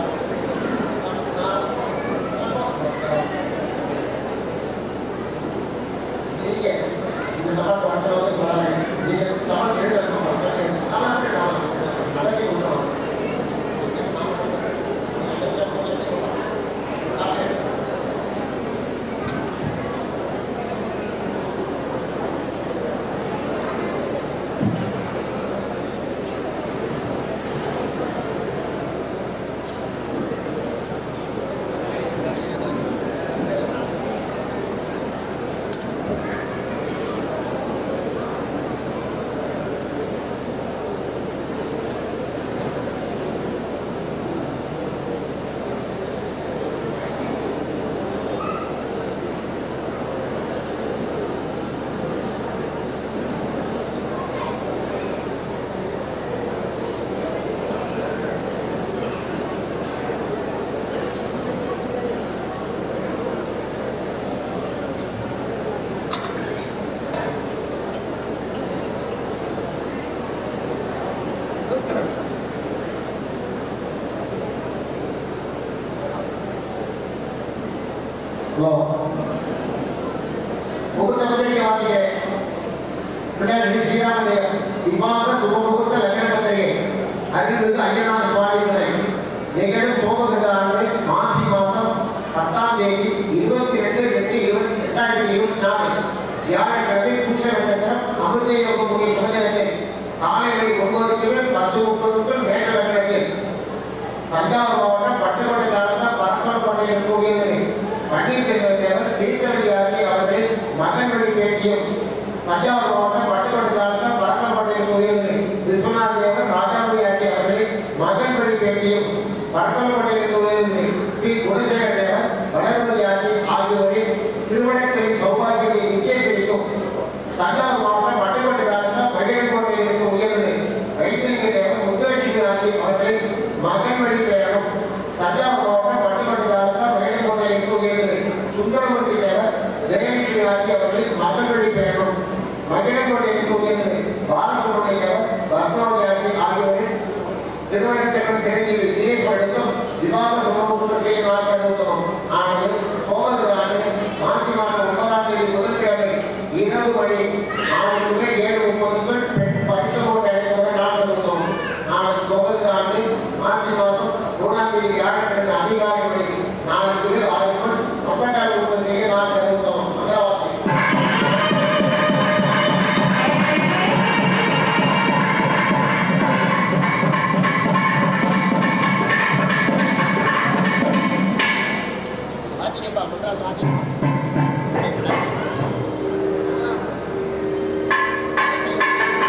நீங்க இந்த தமிழ் வாழ்க்கையோட போறாங்க நீங்க தமிழ் எழுதணும் தமிழ் நடத்தி கொடுக்கணும் ஹலோ முகூர்த்த பத்திரிகை வாசிக்க பிள்ளையார் ஸ்ரீராமுடைய விவாக சுபமுகூர்த்த லக்ன பத்திரிகை அறிவித்தது ஐயனார் சுவாமிகளை நிகழும் சோமகிருத ஆண்டு மாசி மாதம் பத்தாம் தேதி இருபத்தி ரெண்டு எட்டு இருபத்தி எட்டாயிரத்தி இருபத்தி நாலு வியாழக்கிழமை பூச நட்சத்திரம் அமிர்த யோகமுடைய சுதந்திரத்தில் காலை மணி ஒன்பதுக்கு மேல் பத்து முப்பதுக்கும் மேஷ லக்னத்தில் தஞ்சாவூர் மாவட்டம் பட்டுக்கோட்டை தாலுகா பரப்பலக்கோட்டையில் இருக்கக்கூடியது பன்னீர்செல்வ தேவர் தீர்த்தவழி ஆட்சி அவர்களின் மகன் வழி பேட்டியும் தஞ்சாவூர் மாவட்டம் பட்டுக்கோட்டை தாலுகா பரப்பலக்கோட்டையில் இருக்கக்கூடியது விஸ்வநாத தேவர் ராஜாவளி ஆட்சி அவர்களின் மகன் வழி பேட்டியும் பரப்பலக்கோட்டையில் இருக்கக்கூடியது பி குணசேகர தேவர் வளர்மதி ஆட்சி ஆகியோரின் திருமணச்செவி சௌபாகியத்தை நிச்சயசரிக்கும் தஞ்சாவூர் மாவட்டம் பட்டுக்கோட்டை தாலுகா மகிழக்கோட்டையில் இருக்கும் உயர்ந்தது வைத்திலிங்க தேவர் முத்துலட்சுமி ஆட்சி அவர்களின் மகன் வழி பெயரும் தஞ்சாவூர் மாவட்டம் பட்டுக்கோட்டை தாலுகா மகிழக்கோட்டையில் இருக்கும் உயர்ந்தது சுந்தரமூர்த்தி தேவர் ஜெயலட்சுமி ஆட்சி அவர்களின் மகன் வழி பெயரும் மகிழக்கோட்டையில் இருக்கும் உயர்ந்தது பாலசுப்ரமணிய தேவர் பத்மாவதி ஆட்சி ஆகியோரின் திருவண்ணச்செல்வன் சிரஞ்சீவி தினேஷ் படுத்தும் விவாத சுமமுகூர்த்த செய்ய ஆசிரியர் ஆனது சோமகிராண்டு மாசி மாதம் ஒன்பதாம் தேதி புதன்கிழமை இரவு மணி நான்கு முதல் ஏழு முப்பதுக்குள் பெண் பரிசு போட்டு அழைத்தவரை நான் செலுத்தும் நாளை சோமகிராண்டு மாசி மாதம் மூணாம் தேதி வியாழக்கிழமை அதிகாலை மணி நாளைக்கு மேல் ஆறுக்குள் மொத்தக்கால் ஊட்டம் செய்ய நான் செலுத்தும் அமராவதி வாசிக்கப்பா முன்னாள் வாசிக்கப்பா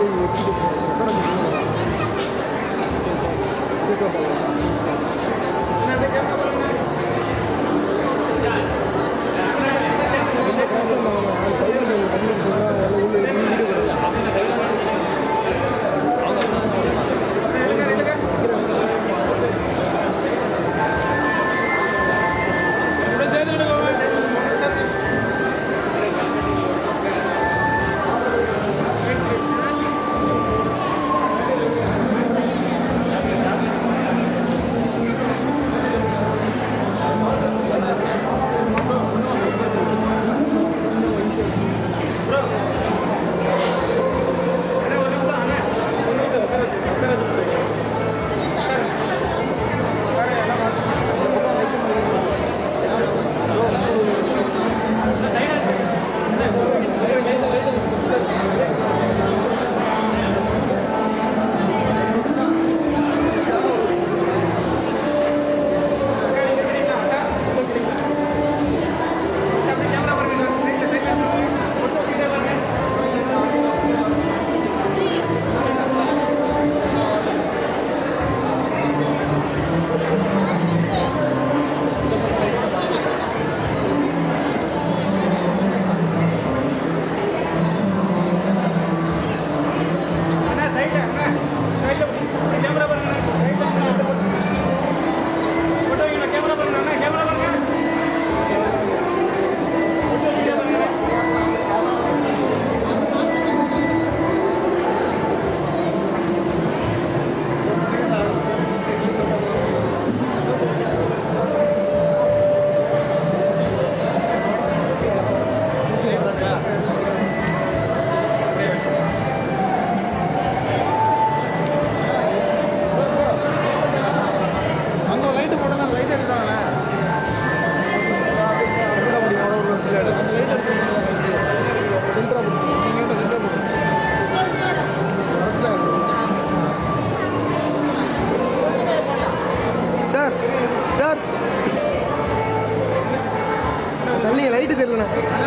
லைட்டு தெரியலண்ணா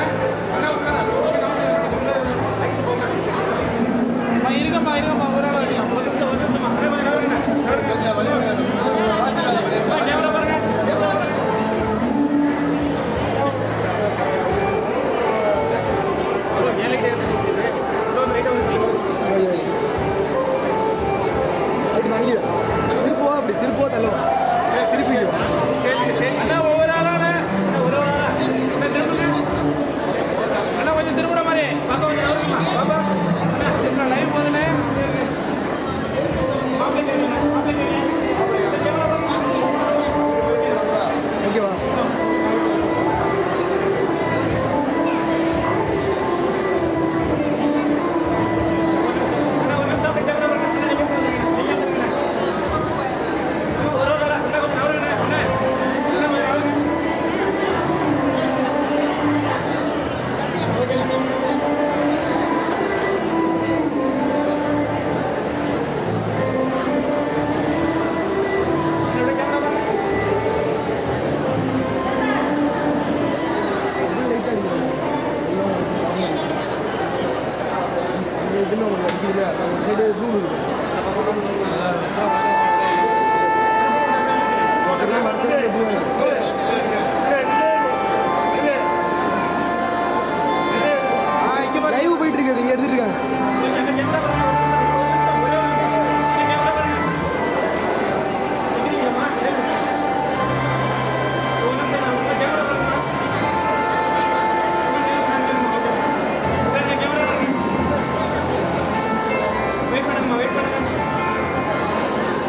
இருங்கம்மா இருங்கம்மா ஒரு ஆள் வச்சுக்கலாம் ஒரு நிமிஷம் ஒரு நிமிஷமா அதே மாதிரி நகருங்க நகருங்க கேமரா பாருங்க ஏழைக்கு ரைட்டாக வந்து லைட் வாங்கி திருப்போ அப்படி திருப்போ தள்ளுவோம் திருப்பி அண்ணா ஒவ்வொரு ஆளாண்ணே ஒரு ஒரு ஆளா அண்ணா திரும்புங்க அண்ணா கொஞ்சம் திரும்புற மாதிரி பார்க்க கொஞ்சம் நகருங்கம்மா பாப்பா அண்ணா திரும்ப லைவ் போதுண்ணே மாப்பிள்ளை தெரியுங்க மாப்பிள்ளை தெரியும் கேமரா பாருங்க ஓகேவா அண்ணா ஒரு நிமிஷம் அப்படியே கேமரா பாருங்க அண்ணா நீங்க பாருங்க நீங்க பாருங்க ஒரு ஒரு ஆளா அண்ணா கொஞ்சம் நகருங்க அண்ணா அண்ணா கொஞ்சம் நகருங்க என்னோட கேமரா பாருங்க லைட் அடிக்கிறேன் இதில் ஒன்று அடிக்கிறீங்களா ஒரு சைடு ரூம் இருக்கு எல்லாம் மரத்துல எப்படி வாங்க? ஆ இங்க பாருங்க லைவ் போயிட்டு இருக்குது இங்க எடுத்துட்டு இருக்காங்க வெயிட் பண்ணுங்க வெயிட் பண்ணுங்க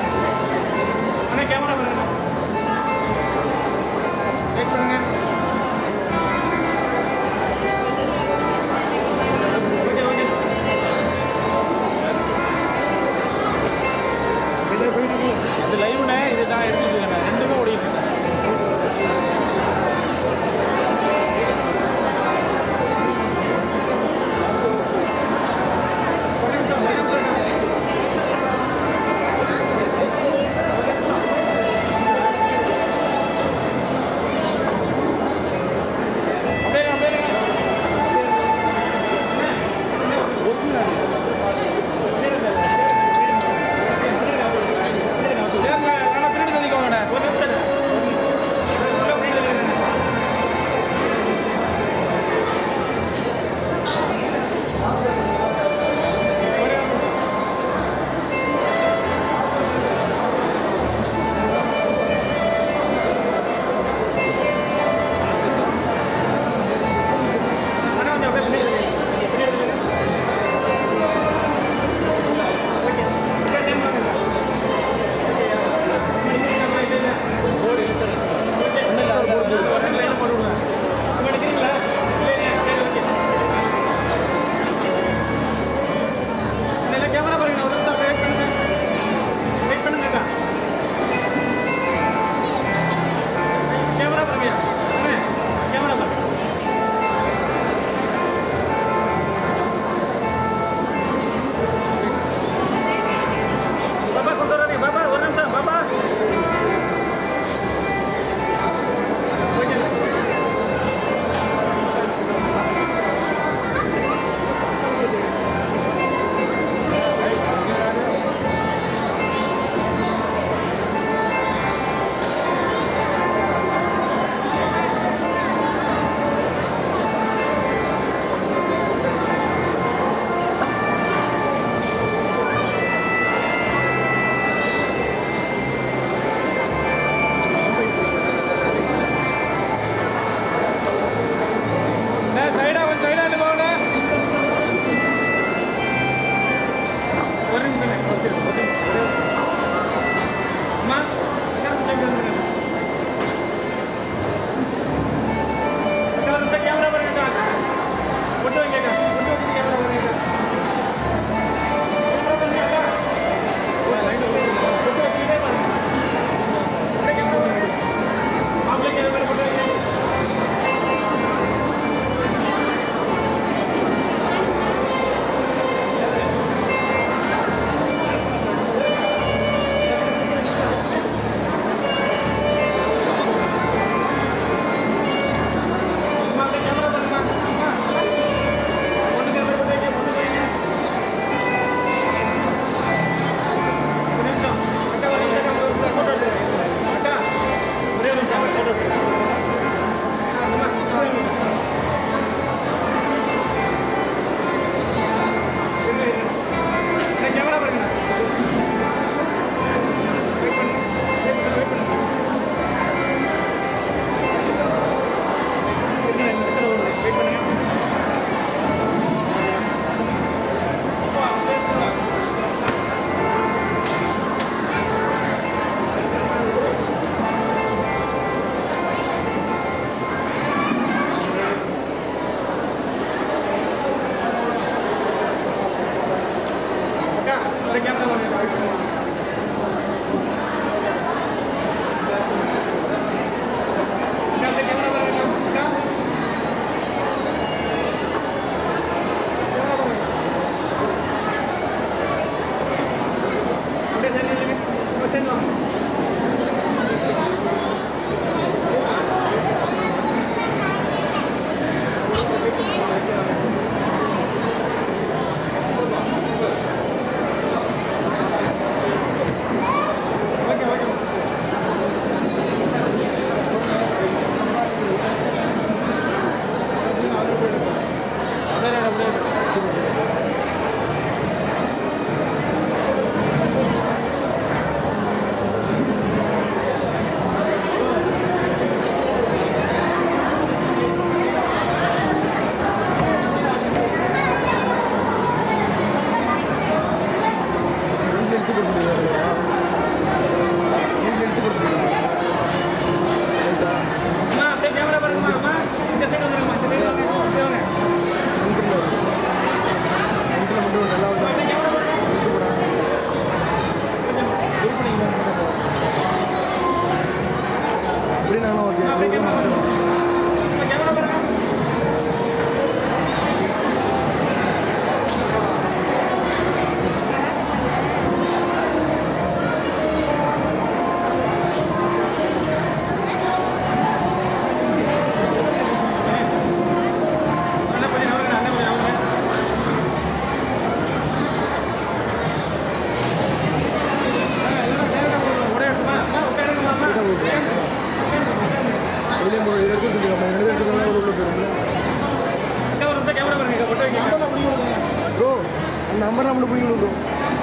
நம்பர் நம்மளுக்கு போய் கொடுக்கும்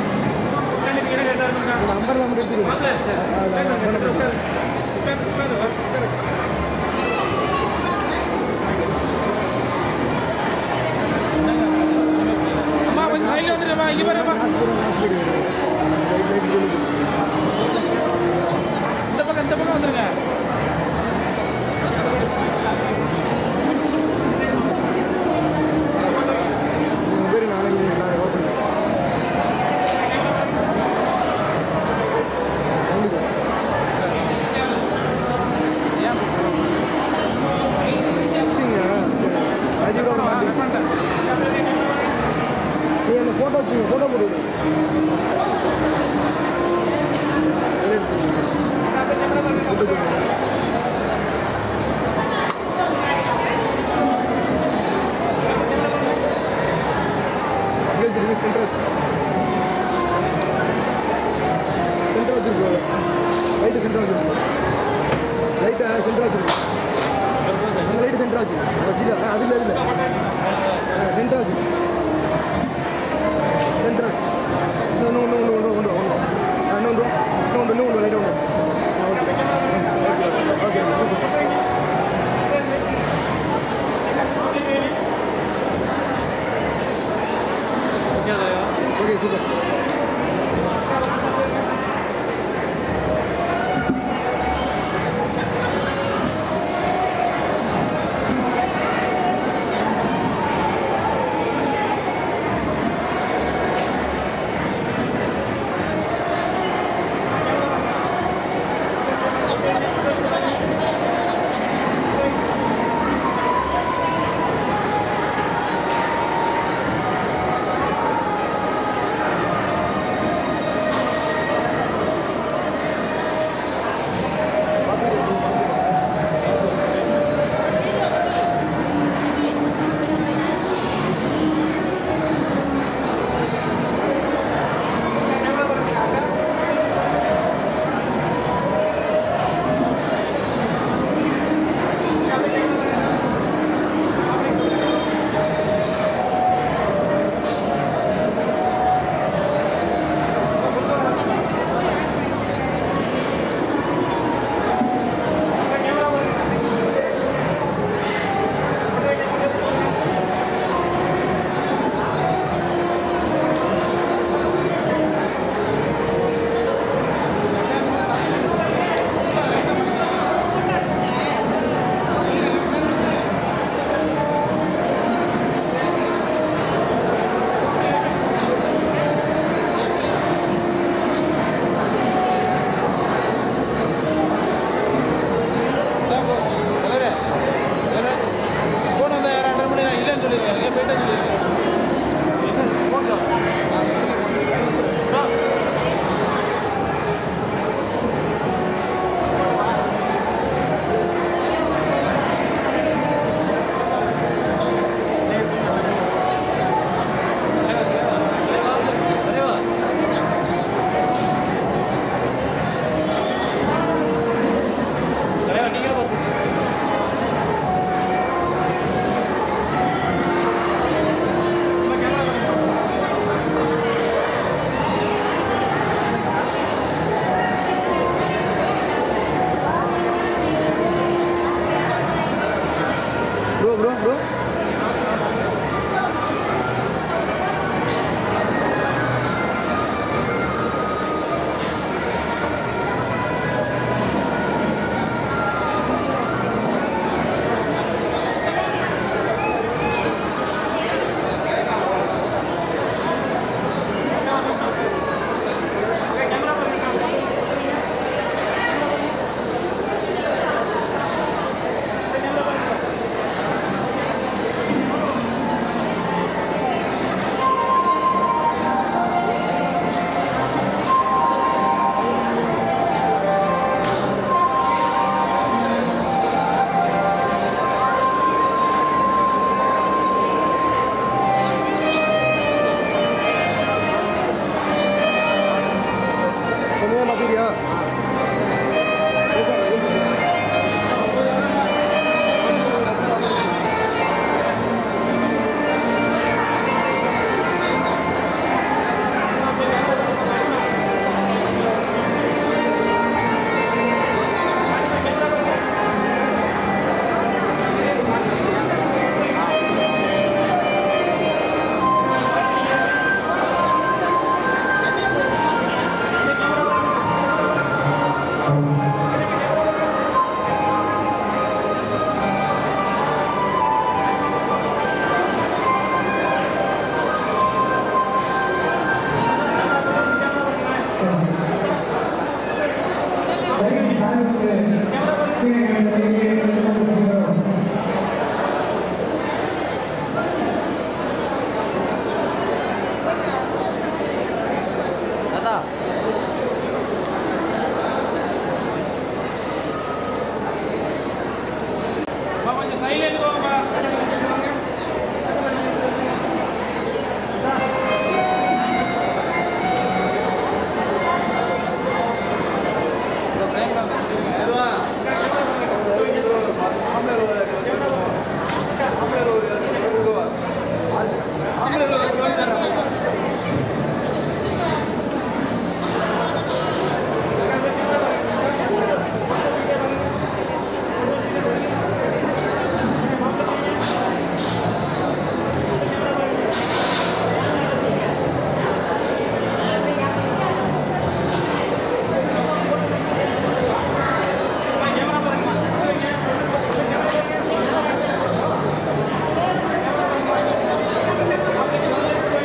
நம்பர் நமக்கு எடுத்துக்கணும் அம்மா கொஞ்சம் சைடில் வந்துடுமா இங்கே பாருமா இந்த பக்கம் இந்த பக்கம் வந்துருங்க பேர் நாளைக்கு நான் ஓப்பன் அஜியோட மாட்டேன் நீ அந்த ஃபோட்டோ வச்சுங்க ஃபோட்டோ போட்டு விடு. போட்டு விடு. இங்கே வச்சிருங்க, center வச்சு. center வச்சிருக்கு. light center வச்சிருக்கு. light ஆ, center வச்சிருக்கு. அந்த light center வச்சிருக்கு. வச்சிரு. ஆ, அது இல்ல, அது இல்ல. ஆ, center வச்சிருக்கு. center. இன்னும், இன்னும், இன்னும், இன்னும், இன்னும், இன்னும். ஆ, இன்னும் ஒன்று. இன்னும் ஒன்று, இன்னும் ஒன்று, light ஒன்று. ஆ, okay. Okay, okay, super. Okay, super. ஆ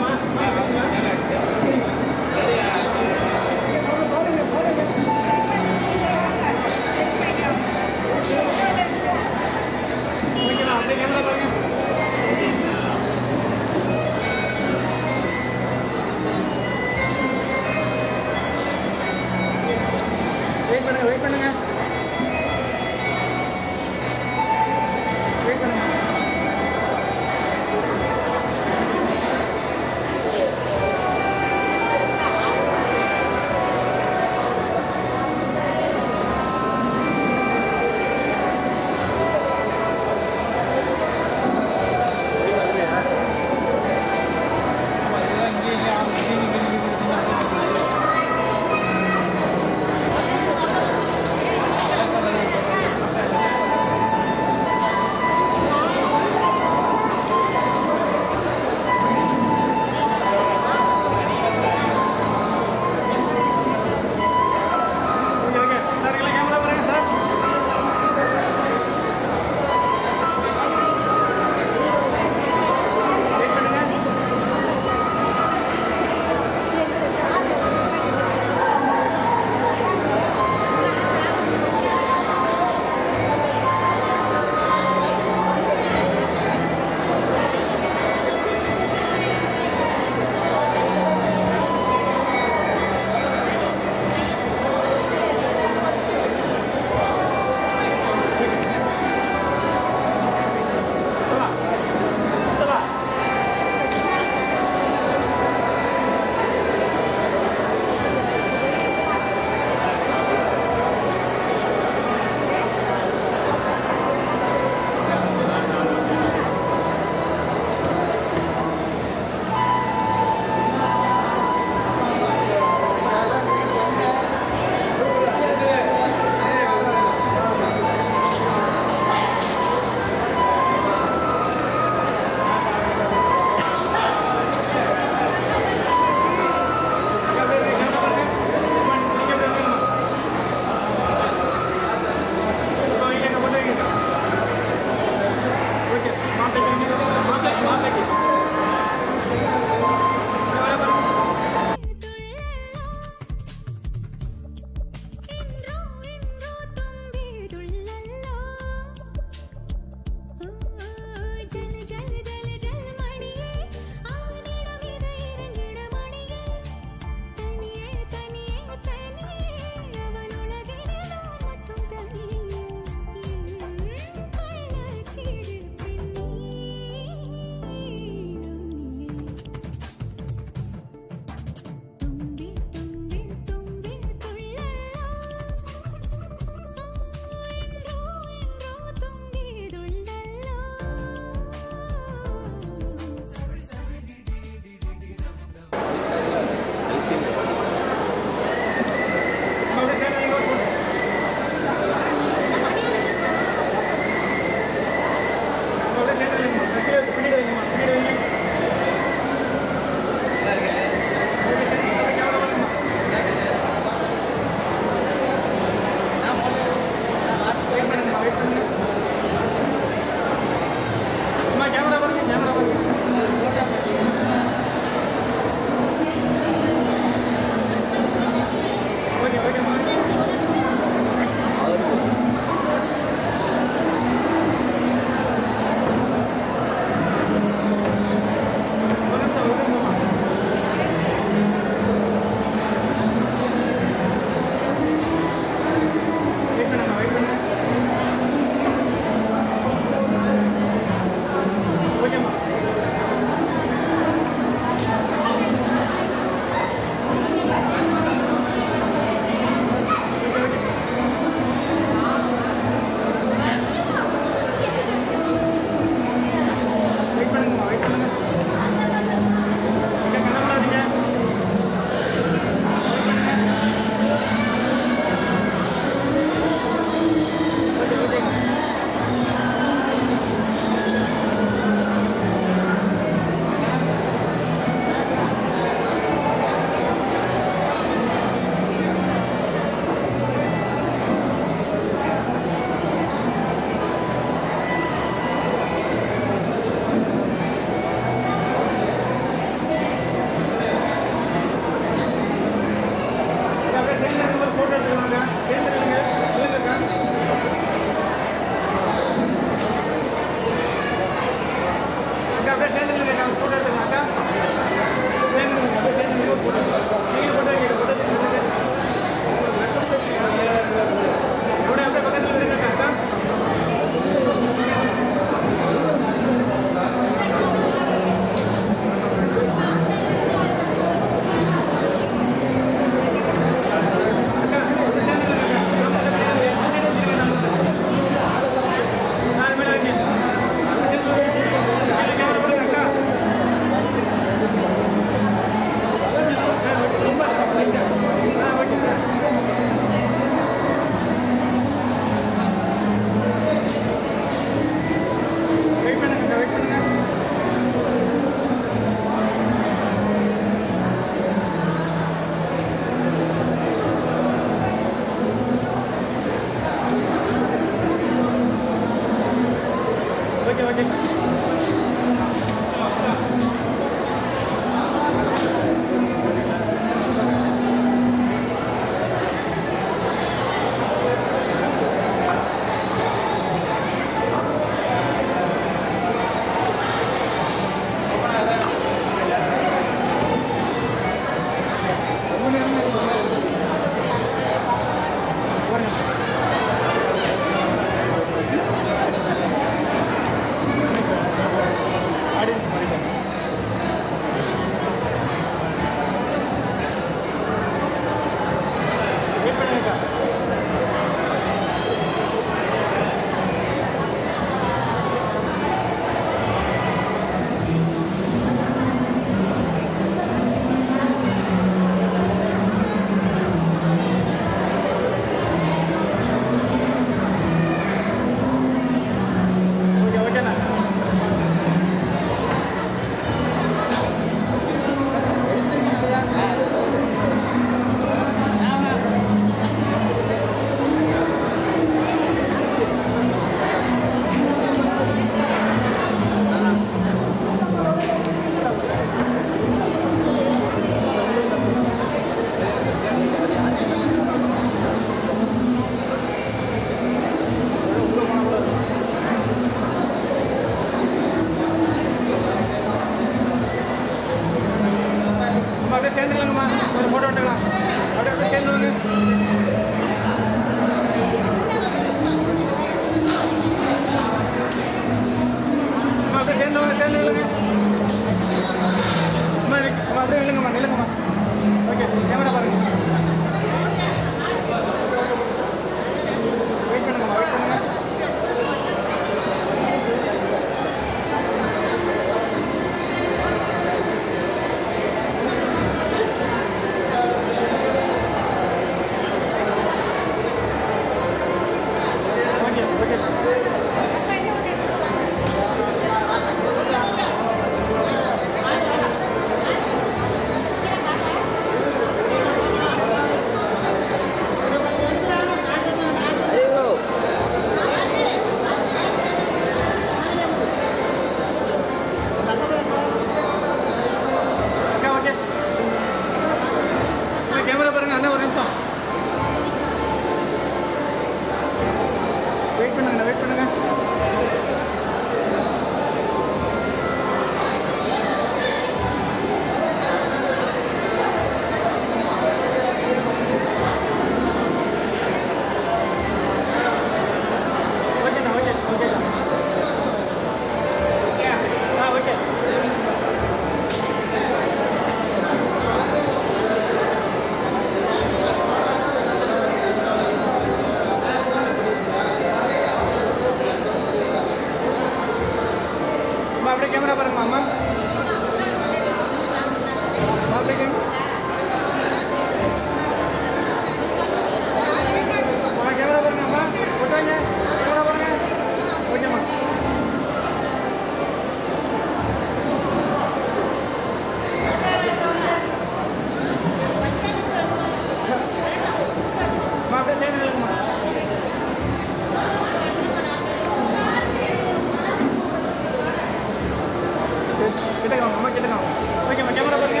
கிட்டக்க வாங்க அம்மா கிட்டக்க வாங்க ஓகேம்மா கேமரா பாருங்க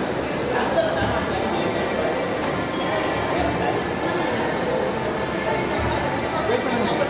வெயிட் பண்ணுங்க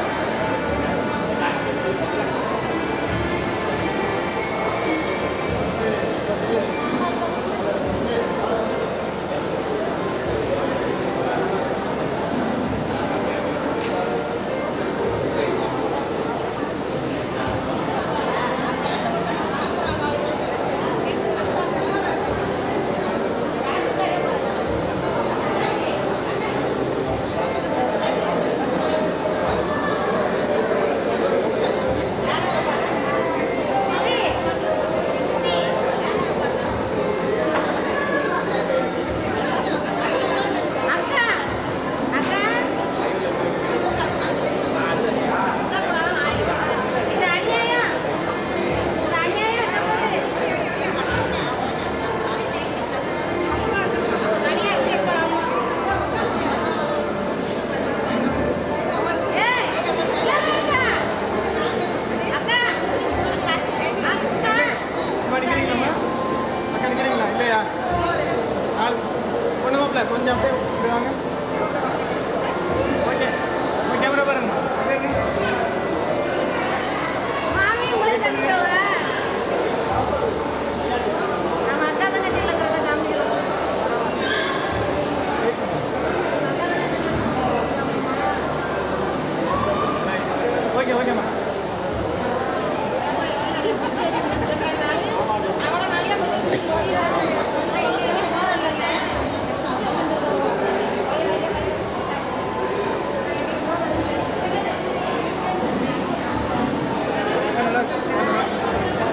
அம்மா நிற்கிறீங்களாம்மா அக்கா நிற்கிறீங்களா இல்லையா ஆள் ஒன்று மாப்பிள்ள கொஞ்சம் அப்படியே இப்படி வாங்க ஓகே அம்மா கேமரா பாருங்கம்மா அப்படியே இருங்க. மாமி உங்களே தள்ளிட்டவ நம்ம அக்கா தங்கச்சி இல்லைங்கிறத காமிக்கிறோம் ஓகே ஓகேம்மா நல்லா இருக்கு.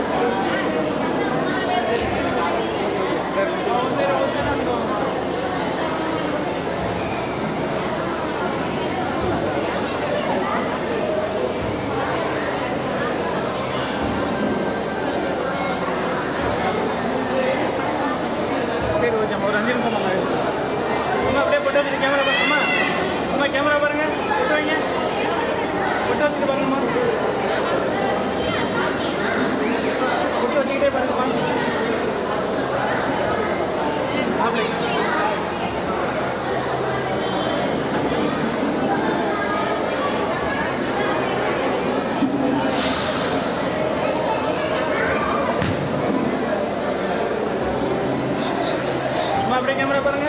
சரி ஓகேம்மா ஒரு அஞ்சு நிமிஷம் நல்லா இருக்கு அம்மா அப்படியே போட்டு வச்சுட்டு கேமரா பாருங்க அம்மா அம்மா கேமரா பாருங்க போட்டு வைங்க போட்டு வச்சுட்டு பாருங்கம்மா போட்டு வச்சுக்கிட்டே பாருங்கம்மா அப்படி அம்மா அப்படியே கேமரா பாருங்க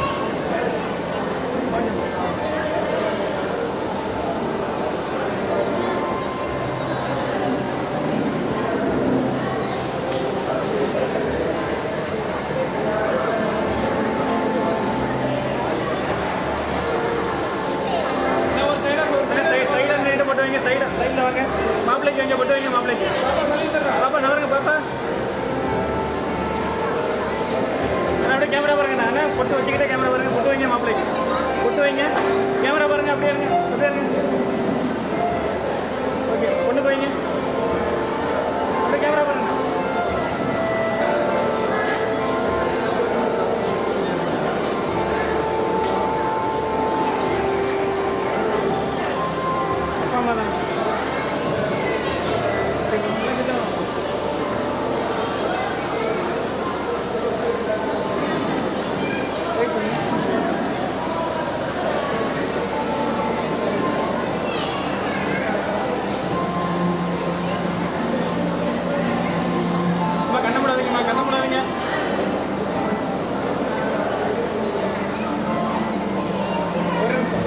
இன்னும் ஒரு side ஆ, ஒரு side, side, side ஆ நின்னுட்டு போட்டு வைங்க, side ஆ, side ல வாங்க. மாப்பிள்ளைக்கு வைங்க, போட்டு வைங்க, மாப்பிள்ளைக்கு. பாப்பா, நகருங்க, பாப்பா. அண்ணா, அப்படியே கேமரா பாருங்க அண்ணா பொட்டு வச்சுக்கிட்டே கேமரா பாருங்க பொட்டு வைங்க மாப்பிள்ளைக்கு பொட்டு வைங்க கேமரா பாருங்க அப்படியே இருங்க அப்படியே இருங்க ஓகே பொண்ணுக்கு வைங்க அப்படியே கேமரா பாருங்க அப்பா அம்மா தான் சரி, உங்களுக்கு தான். வெயிட் பண்ணுங்க அம்மா கண்ண மூடாதீங்கம்மா கண்ண மூடாதீங்க ஒரு நிமிஷம்.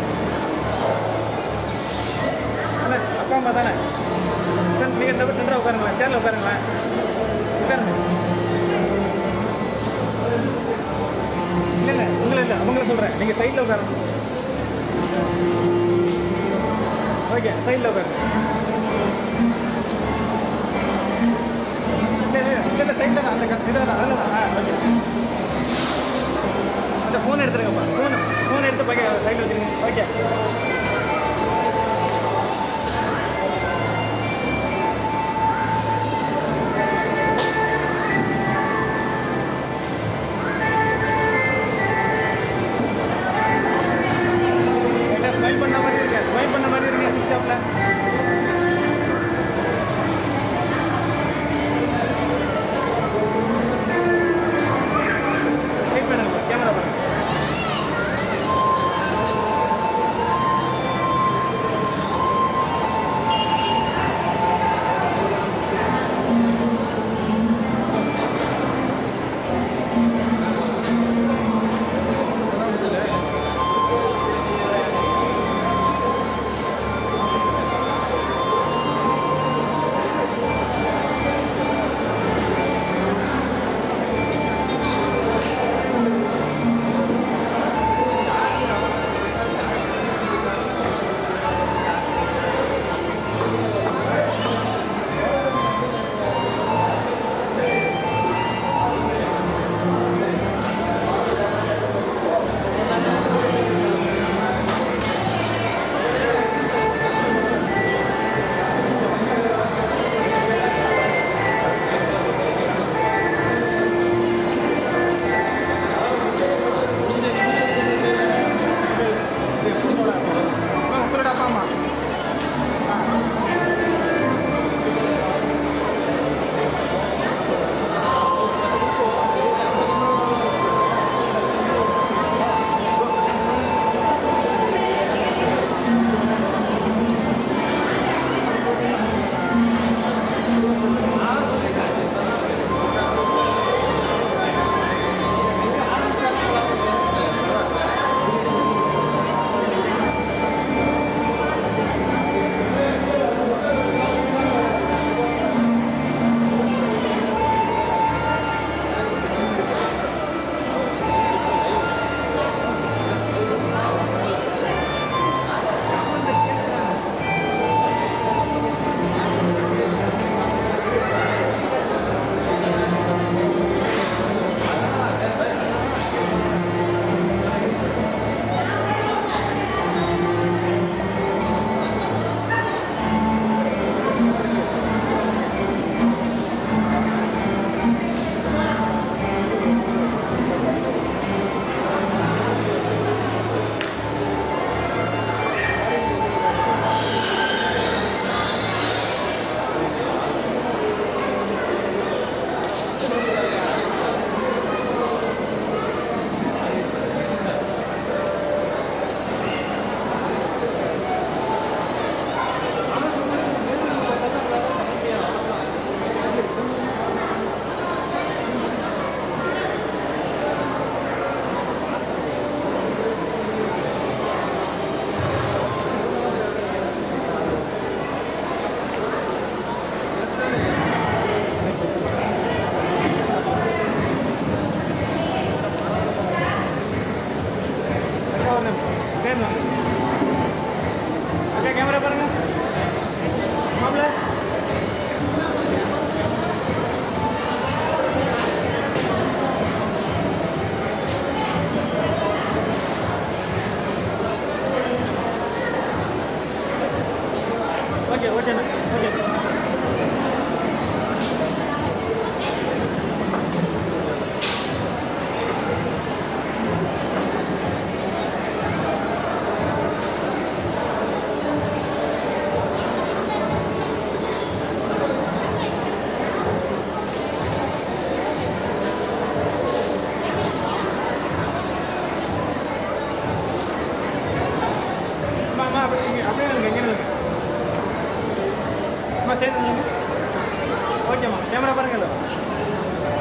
அண்ணா அப்பா அம்மா தானே சார் நீங்கள் தவிர சென்டராக உட்காருங்களேன் சேரில் உட்காருங்களேன் உட்காருங்க இல்லை இல்லை உங்களை இல்லை அவங்கள சொல்கிறேன் நீங்கள் சைடில் உட்காருங்க ஓகே சைடில் உட்காருங்க இல்லை இல்லை இல்லை சைடில் தான் அந்த க- இதில் தான் அதில் தான் ஆ ஓகே அந்த ஃபோன் எடுத்துருங்கப்பா ஃபோன் ஃபோன் எடுத்து பக்கம் சைடில் வச்சுருங்க ஓகே லைட்டாக ஸ்மைல் பண்ண மாதிரி இருக்கு ஸ்மைல் பண்ண மாதிரி இருக்கு சிக் ஷாப்பில்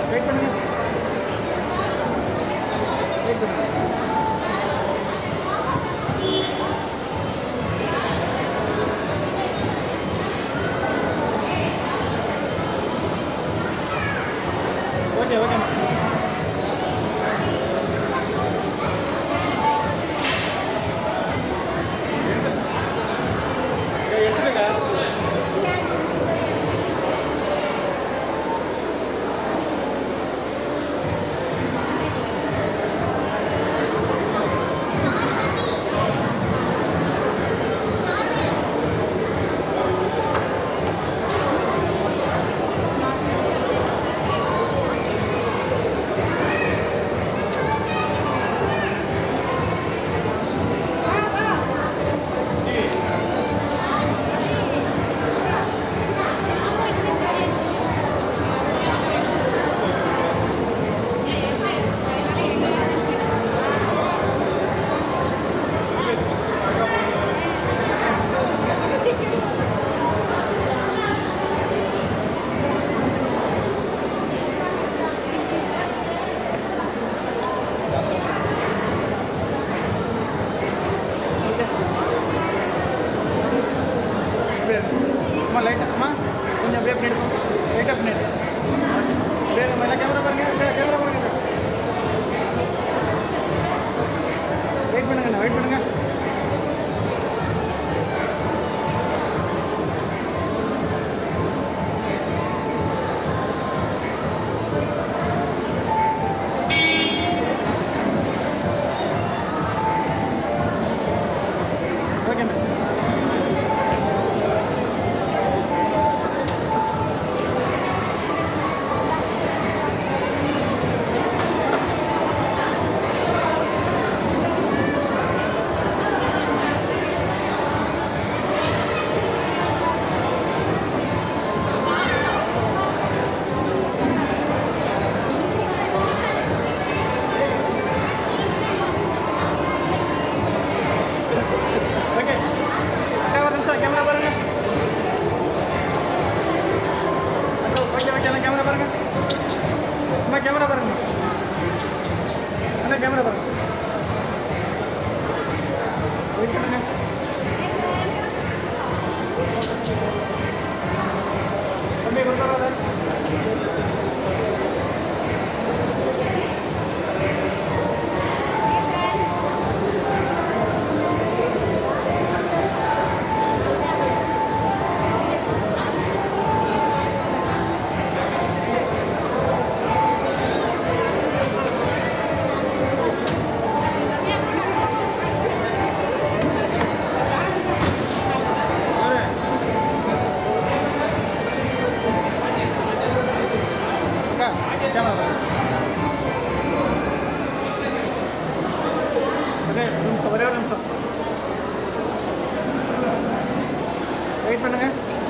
வெயிட் பண்ணுங்க வெயிட் பண்ணுங்க ஓகே ஓகேம்மா எடுத்துக்கா அம்மா லைட்டாக அம்மா கொஞ்சம் அப்படியே பண்ணிடுமா லைட்டாக பண்ணிடு வேறு மேலே கேமரா பாருங்க கேமரா பாருங்க வெயிட் பண்ணுங்கண்ணா வெயிட் பண்ணுங்க ஓகே மேம் ஓகே அக்கா ஒரு நிமிஷம் கேமரா பாருங்க அக்கா, ஓகே ஓகே எல்லாம் கேமரா பாருங்க அம்மா கேமரா பாருங்க அண்ணா கேமரா பாருங்க வெயிட் பண்ணுங்க தம்பி கொடுத்தாரா அக்கா கேமரா பாருங்க ஓகே ஒரு நிமிஷம் ஒரே ஒரு நிமிஷம் வெயிட் பண்ணுங்க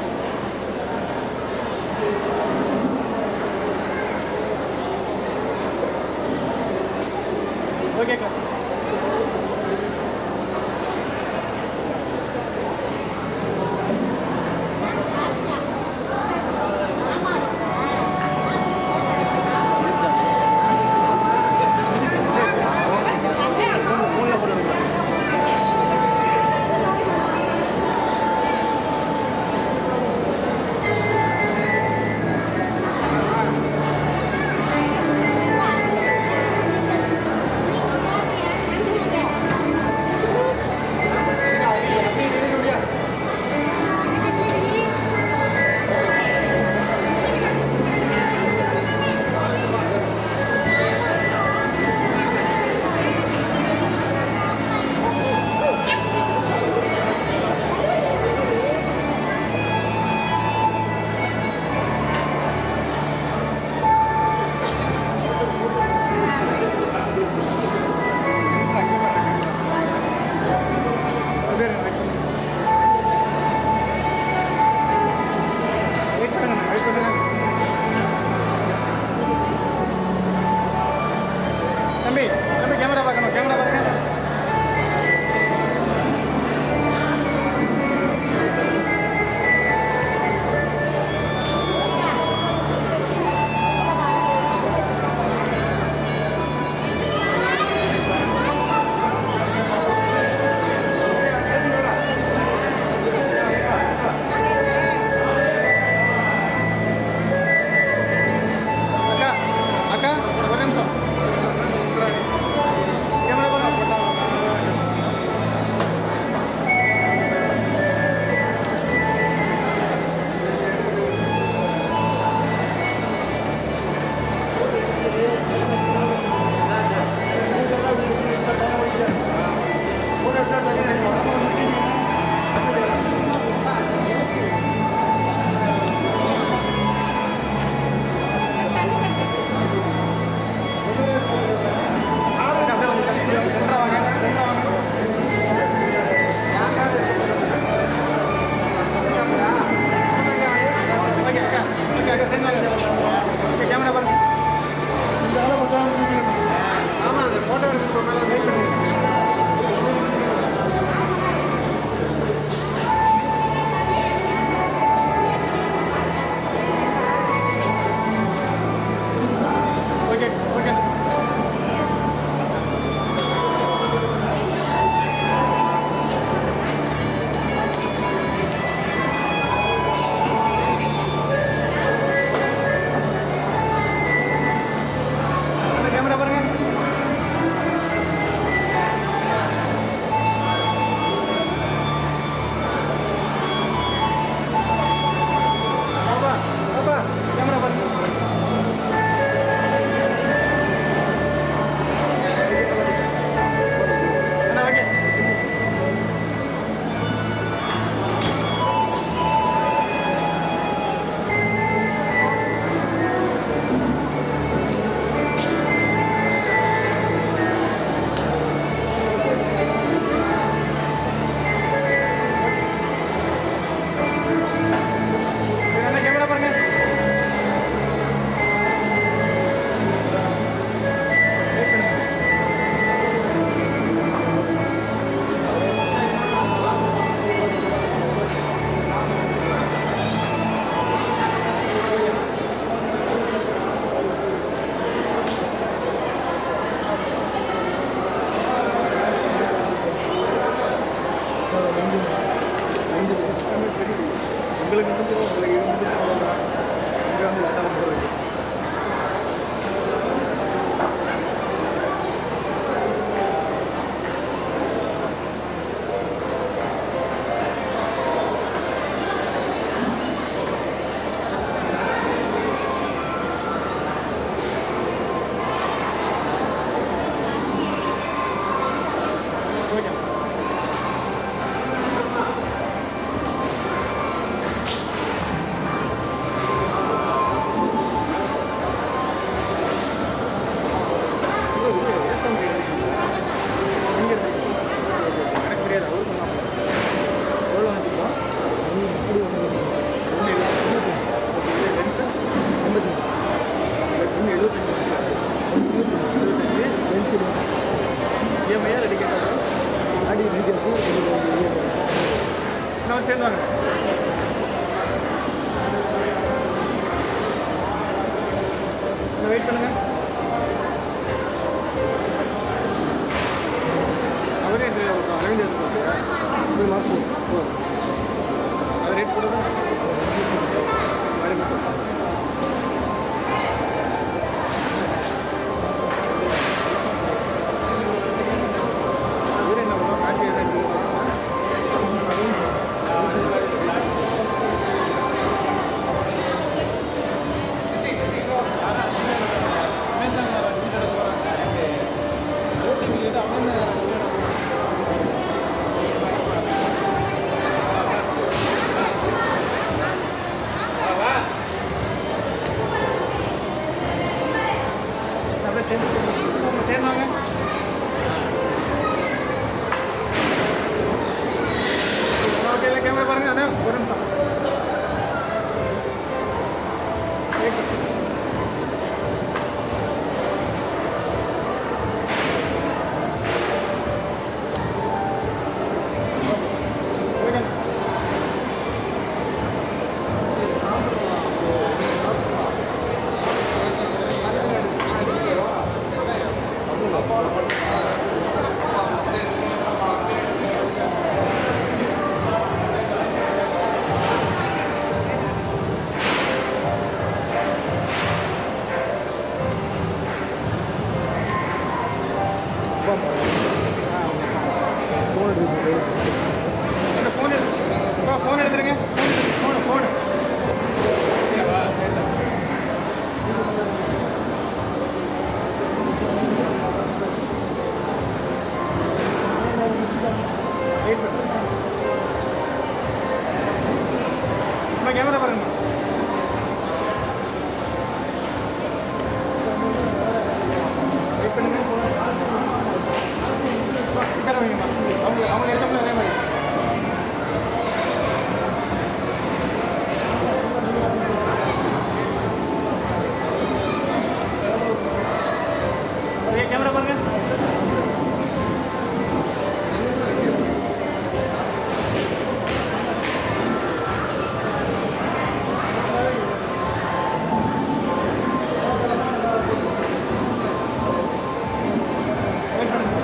ஓகேக்கா Thank எல்லாரும் சேர்ந்து வாங்க வெயிட் பண்ணுங்க அவரே எடுத்து அரவிந்த் எடுத்து இது மாசம் அவர் ரேட் போடுங்க இவரே என்ன பண்ணுவோம் காட்டி எடுத்து அப்படியே சேர்ந்து சேர்ந்தாங்க ஓகே இல்லை கேமரா பாருங்க அண்ணா ஒரு நிமிஷம் Wait பண்ணுங்க. Wait பண்ணுங்க. ஃபோன் எடுத்து இந்த ஃபோன் எடுத்து ஃபோன் எடுத்துருங்க ஃபோன் ஃபோன் வெயிட் பண்ணுங்க அம்மா கேமரா பாருங்க வெயிட் பண்ணுங்க உட்கார வைங்கம்மா அவங்க அவங்க எடுத்தப்பல அதே மாதிரி ஓகே கேமரா பாருங்க வெயிட் பண்ணுங்க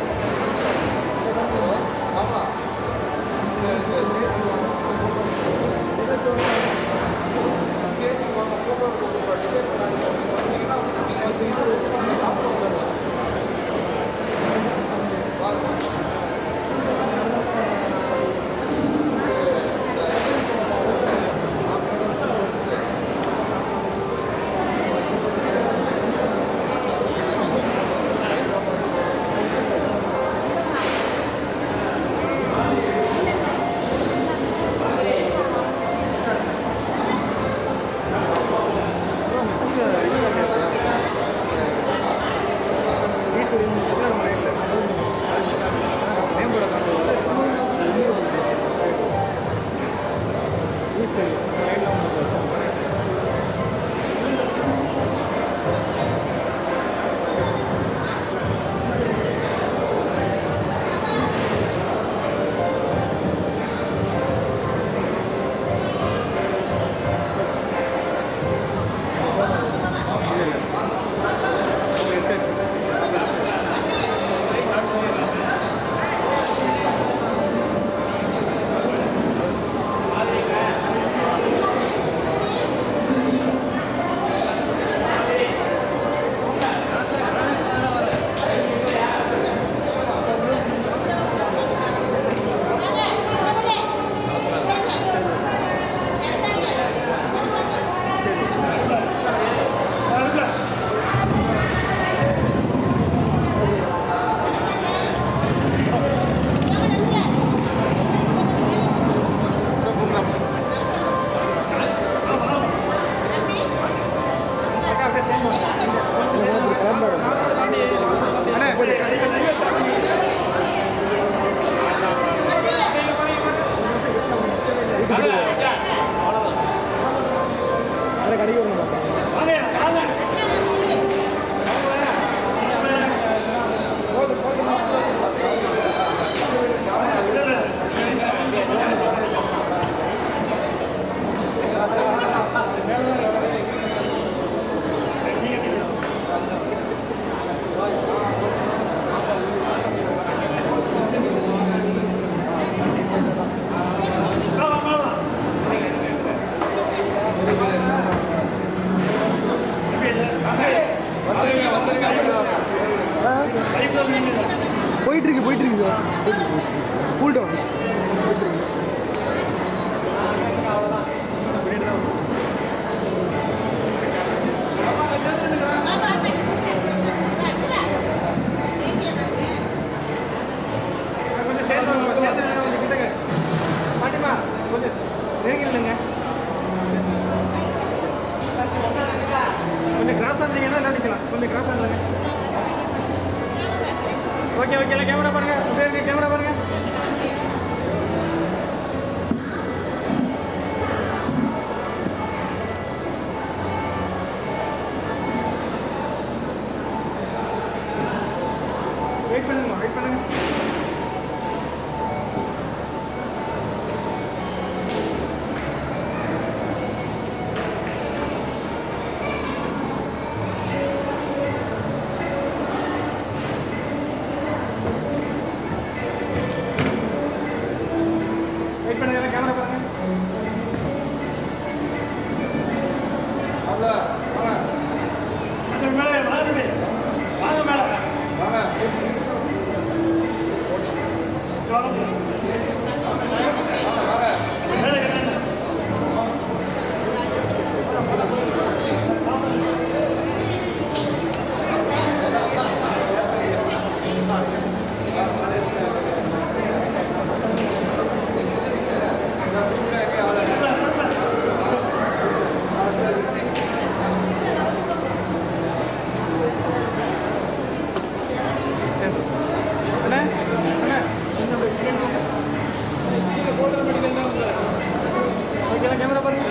அதை கடைக்கு வரணும் பார்த்தேன் ஆ ஆ? போயிட்டு இருக்கு போயிட்டு இருக்கு சார் கூல்ட்டு வாங்க கொஞ்சம் சேர்ந்து வாங்க, கொஞ்சம் சேர்ந்து கொஞ்சம் கிட்டக்க. பாட்டிமா, கொஞ்சம் நெருங்கி நில்லுங்க. கொஞ்சம் கிராஸ் இருந்தீங்கன்னா எல்லாம் நிக்கலாம் கொஞ்சம் கிராஸ் இருந்துங்க ஓகே ஓகே எல்லாம் கேமரா பாருங்க அப்படியே இருங்க கேமரா பாருங்க வெயிட் பண்ணுங்க வெயிட் பண்ணுங்க வெயிட் பண்ணுங்க எல்லாம் கேமரா பாருங்க வாங்க மேலே வாங்க வாங்க மேலே அண்ணே அண்ணே ஓகே கேமரா பாருங்க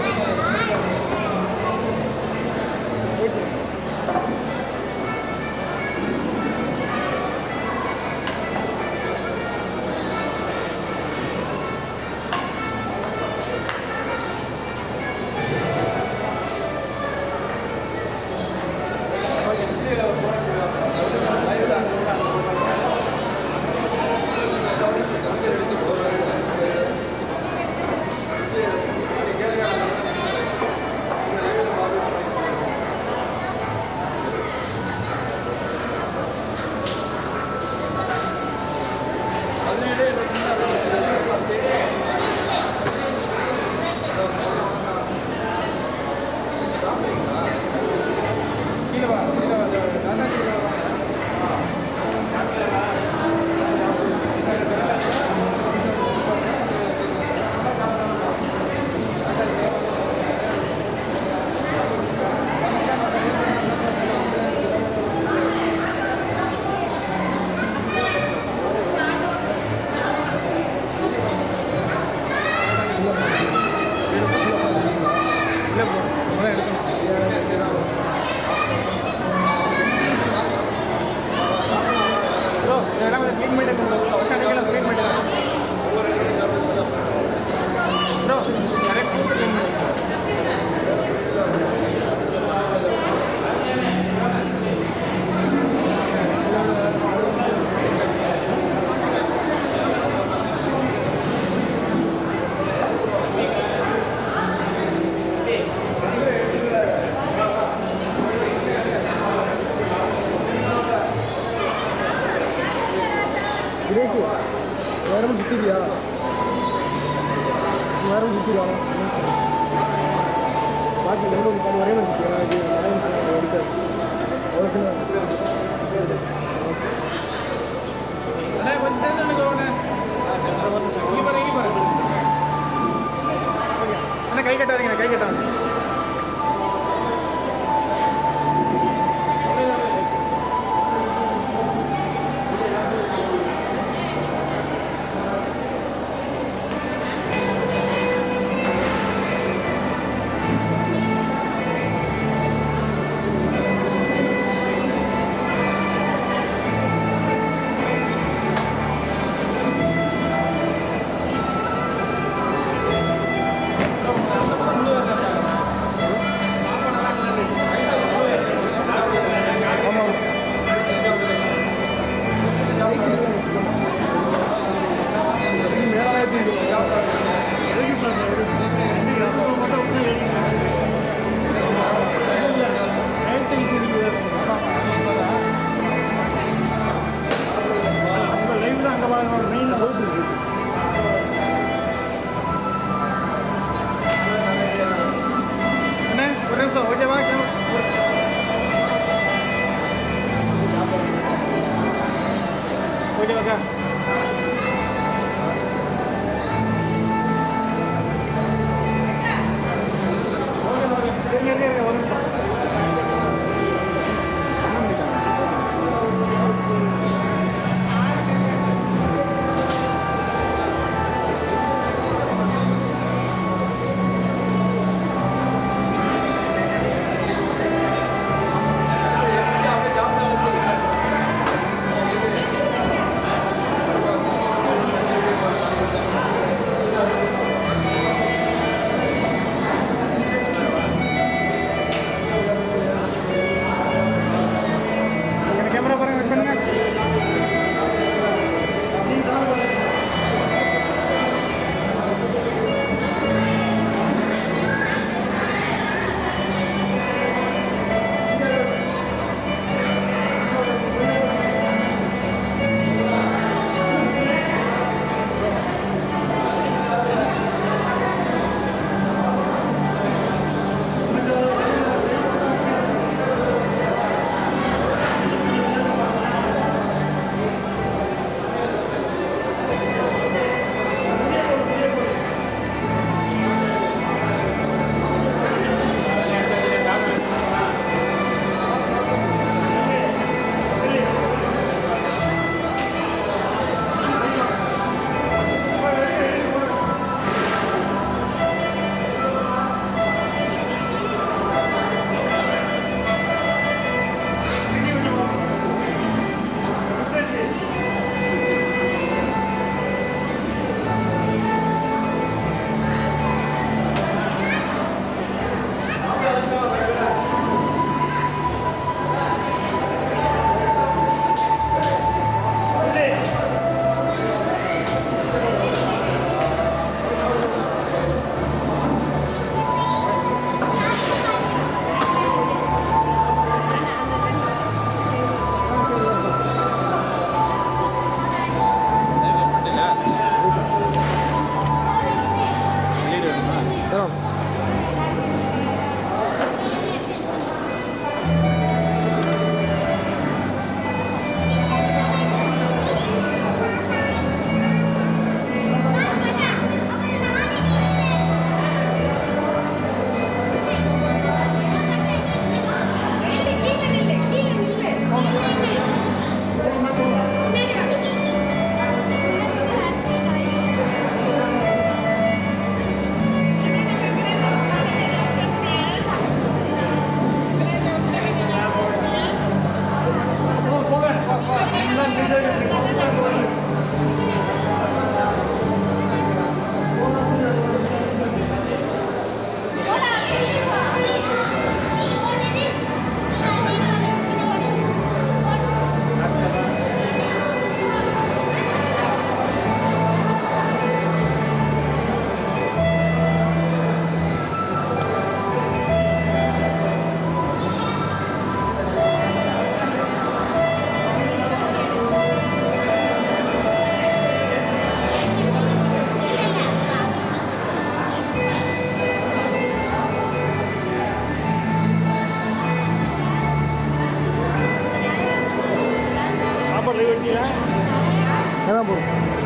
கீழே வா கீழே வா நான் தான் கீழே வா இல்லை ப்ரோ அதான் எடுக்கணும் ப்ரோ இதெல்லாம் கொஞ்சம் க்ளீன் பண்ணிட்டு ப்ரோ உட்காந்துக்கலாம் க்ளீன் பண்ணிட்டு ப்ரோ நிறைய க்ளீன் பண்ணி சுரேஷ் வேற சுத்திரியா வேற சுத்திரியா பாக்கி ரெண்டு அது ஒரே மாதிரி சுத்தியா இது நிறைய எடுக்காது அண்ணா கொஞ்சம் சேர்ந்து நில்லுங்க ஒன்று இங்கே பாருங்க இங்கே பாருங்க ஓகே அண்ணா கை கட்டாதீங்க கை கட்டாதீங்க முடி வெட்டியா அதான் போதும்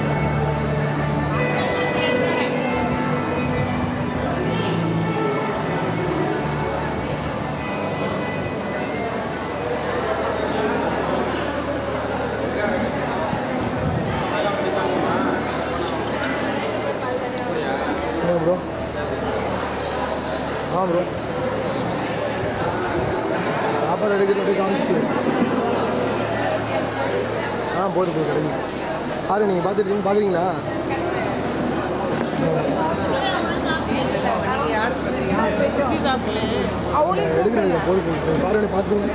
என்ன ப்ரோ ஆ ப்ரோ சாப்பாடு எடுக்கிறது காமிச்சிட்டு ஆ போது போது கிடைக்கும் பாரு நீங்கள் பார்த்துருக்கீங்க பார்க்குறீங்களா எடுக்கிறீங்க போது போது பாருங்க பார்த்துங்க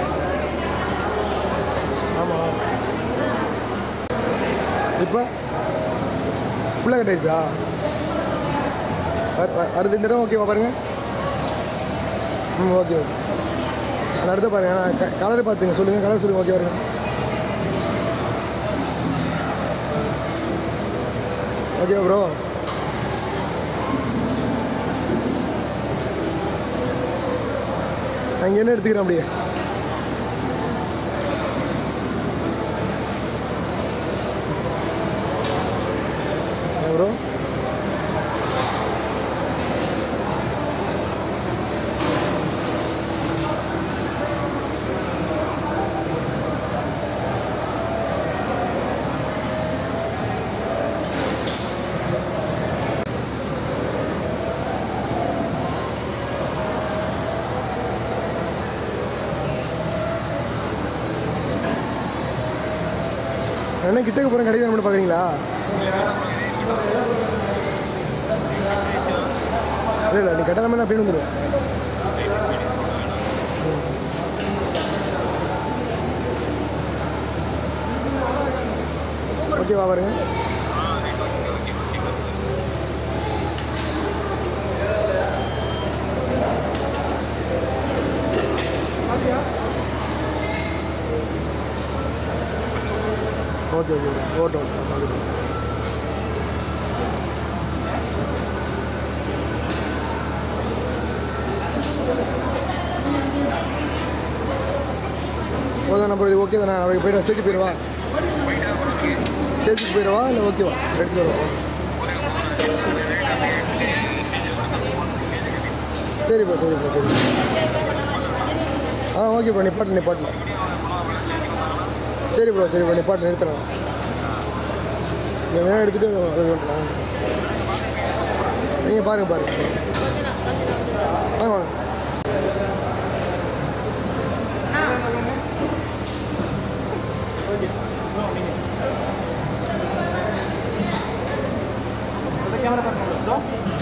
ஆமாம் இப்போ ஃபுல்லாக கட் ஆயிடுச்சா வரு- வரு- வருது இந்த இடம் ஓகேவா பாருங்க ம் ஓகே ஓகே அது அடுத்த பாருங்க நான் கலர் பார்த்துங்க சொல்லுங்கள் கலர் சொல்லுங்கள் ஓகே பாருங்க ஓகே ப்ரோ நான் இங்கே என்ன எடுத்துக்கிறேன் அப்படியே ப்ரோ என்ன கிட்டக்க போகிறேன் கடைக்கு மட்டும் பார்க்குறீங்களா இல்லை இல்லை நீ கட்டாமல் நான் அப்படியே வந்துடுவேன் ஓகேவா பாருங்க okay okay okay okay okay okay நம்ம இது ஓகே தானே அவருக்கு போயிட்டு ஸ்டேஜ் போயிடுவா ஸ்டேஜுக்கு போயிடுவா இல்லை ஓகேவா எடுத்து வருவா சரி ப்ரோ சரி ப்ரோ சரி ஆ ஓகே ப்ரோ நிப்பாட்டு நிப்பாட்டலாம் சரி ப்ரோ சரி ப்ரோ நிப்பாட்டு நிறுத்தலாம் நீங்கள் வேணால் எடுத்துகிட்டு அது பண்ணலாம் நீங்கள் பாருங்கள் பாருங்கள் வாங்க வாங்க கேமரா பார்க்கணும்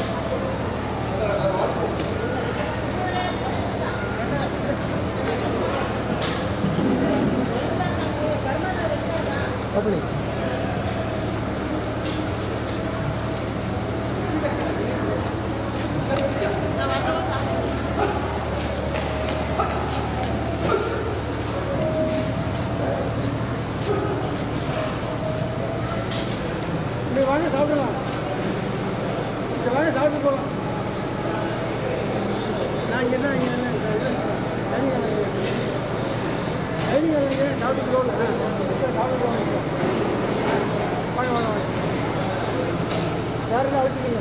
அப்படி இப்படி வாங்க சாப்பிடலாம் சரி வாங்க சாப்பிட்டு போகலாம் நான் இங்கே தான் இங்கே டைனிங் டைனிங் இங்கே சாப்பிட்டு போகல சாப்பிட்டு போகலாம் வாங்க வாங்க வாங்க யாருன்னா வச்சுக்கீங்க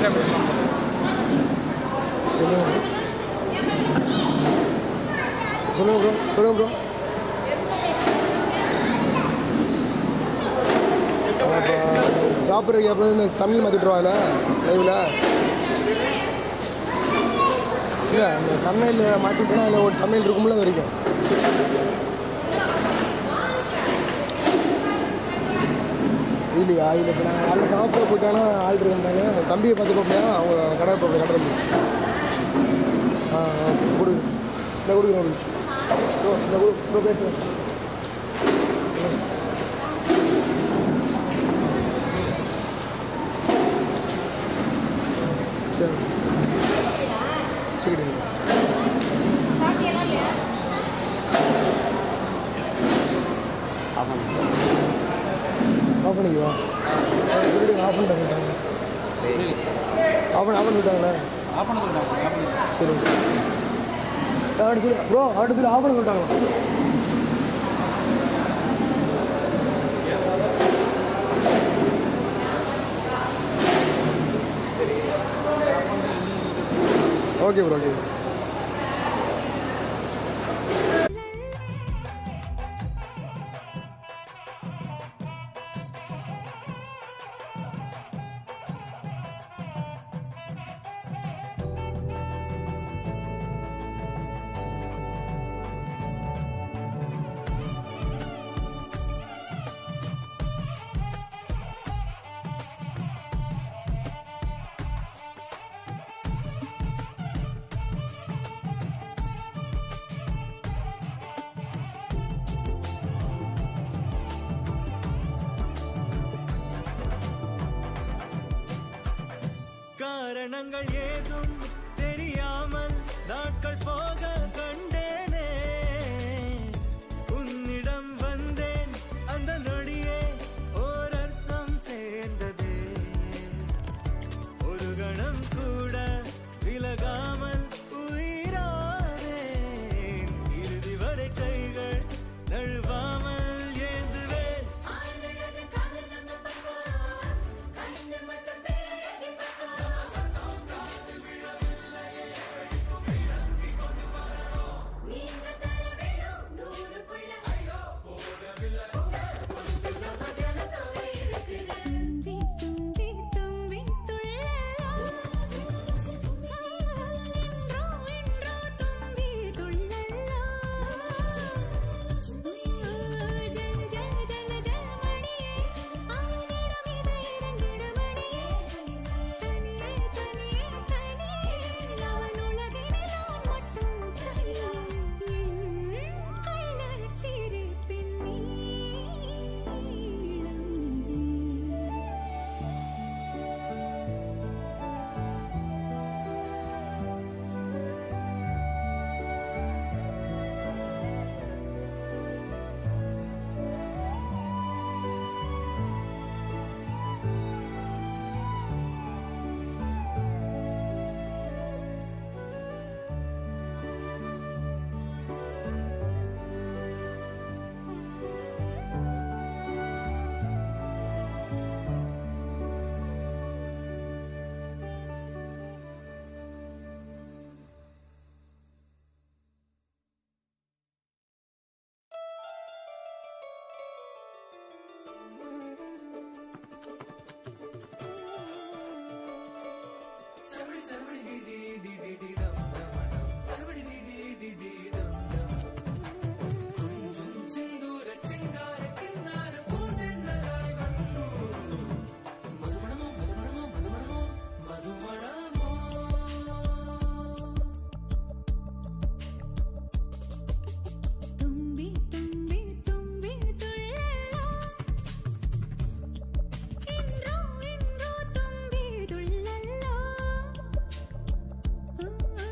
ஈஸியாக கொடுக்கலாம் சொல்லுங்க ப்ரோ சொல்லுங்க ப்ரோ சாப்பிட்ற கேப்பில் இந்த தமிழ் மாற்றிட்டுருவாங்கல்ல லைவில் இல்லை அந்த தமிழில் மாற்றிட்டோன்னா அதில் ஒரு தமிழ் இருக்கும்ல அது வரைக்கும் இல்லையா இல்லை இப்போ நாங்கள் அதில் சாப்பிட போயிட்டானா ஆள் இருந்தாங்க அந்த தம்பியை பார்த்து பார்ப்பியா அவங்க கடை பார்ப்போம் கடை தம்பி ஆ ஆ, கொடு இந்த கொடுக்குறேன் ப்ரோ இந்த கொடு ப்ரோ பேசுகிறேன் சரி சரி ஆஃப் பண்ணிக்குவா சொல்லிட்டு ஆஃப் பண்ணிட்டு போயிட்டாங்க ஆஃப் பண்ணி ஆஃப் பண்ணி விட்டாங்களே ஆஃப் பண்ண சொல்லிட்டாங்க சரி அவர்கிட்ட சொல்லி ப்ரோ அவர்கிட்ட சொல்லி ஆஃப் பண்ணி விட்டாங்களா ஓகே ப்ரோ ஓகே காரணங்கள் ஏதும் தெரியாமல் நாட்கள் போக கண்டேனே உன்னிடம் வந்தேன் அந்த நொடியே ஓர் அர்த்தம் சேர்ந்ததே ஒரு கணம் கூட விலகாமல் உயிரானேன் இறுதி வரை கைகள் நழுவாமல் ஏந்துவேன் தும்பி தும்பி தும்பி துள்ளலோ என்றோ என்றோ தும்பி துள்ளலோ ஜல் ஜல் ஜல ஜலமணியே ஆயிரம் இதை இறங்கிடுமணியே தனியே தனியே தனியே அவன் உலகினில் நான் மட்டும் தனியே என் கள்ளச்சிரிப்பின் நீளம் தும்பி தும்பி தும்பி துள்ளலோ என்றோ என்றோ தும்பி துள்ளலோ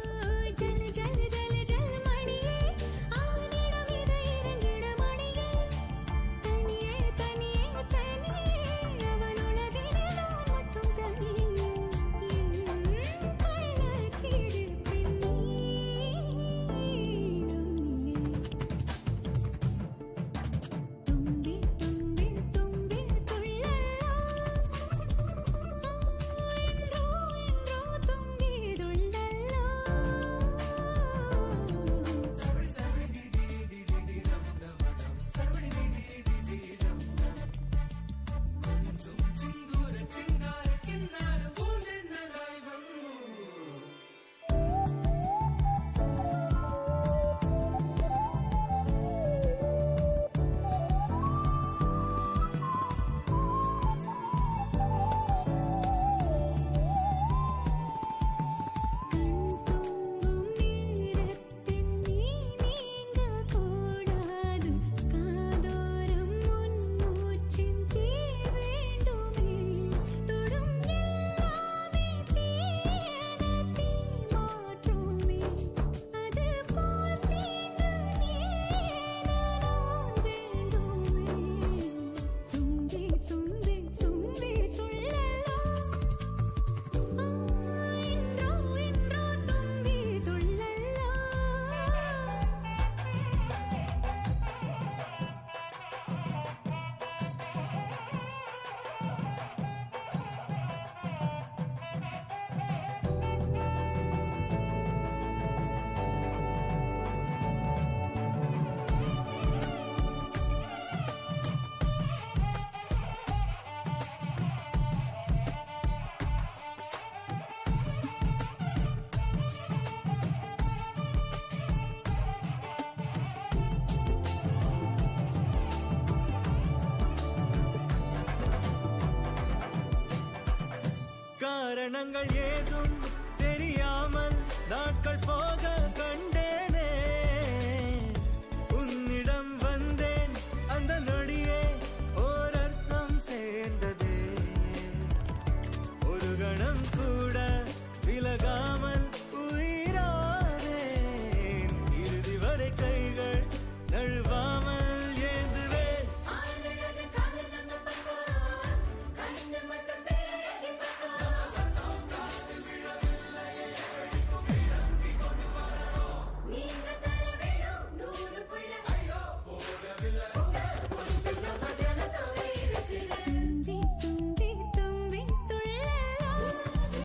கஷ்டங்கள் ஏதும் தெரியாமல் நாட்கள் போக கண்டேன்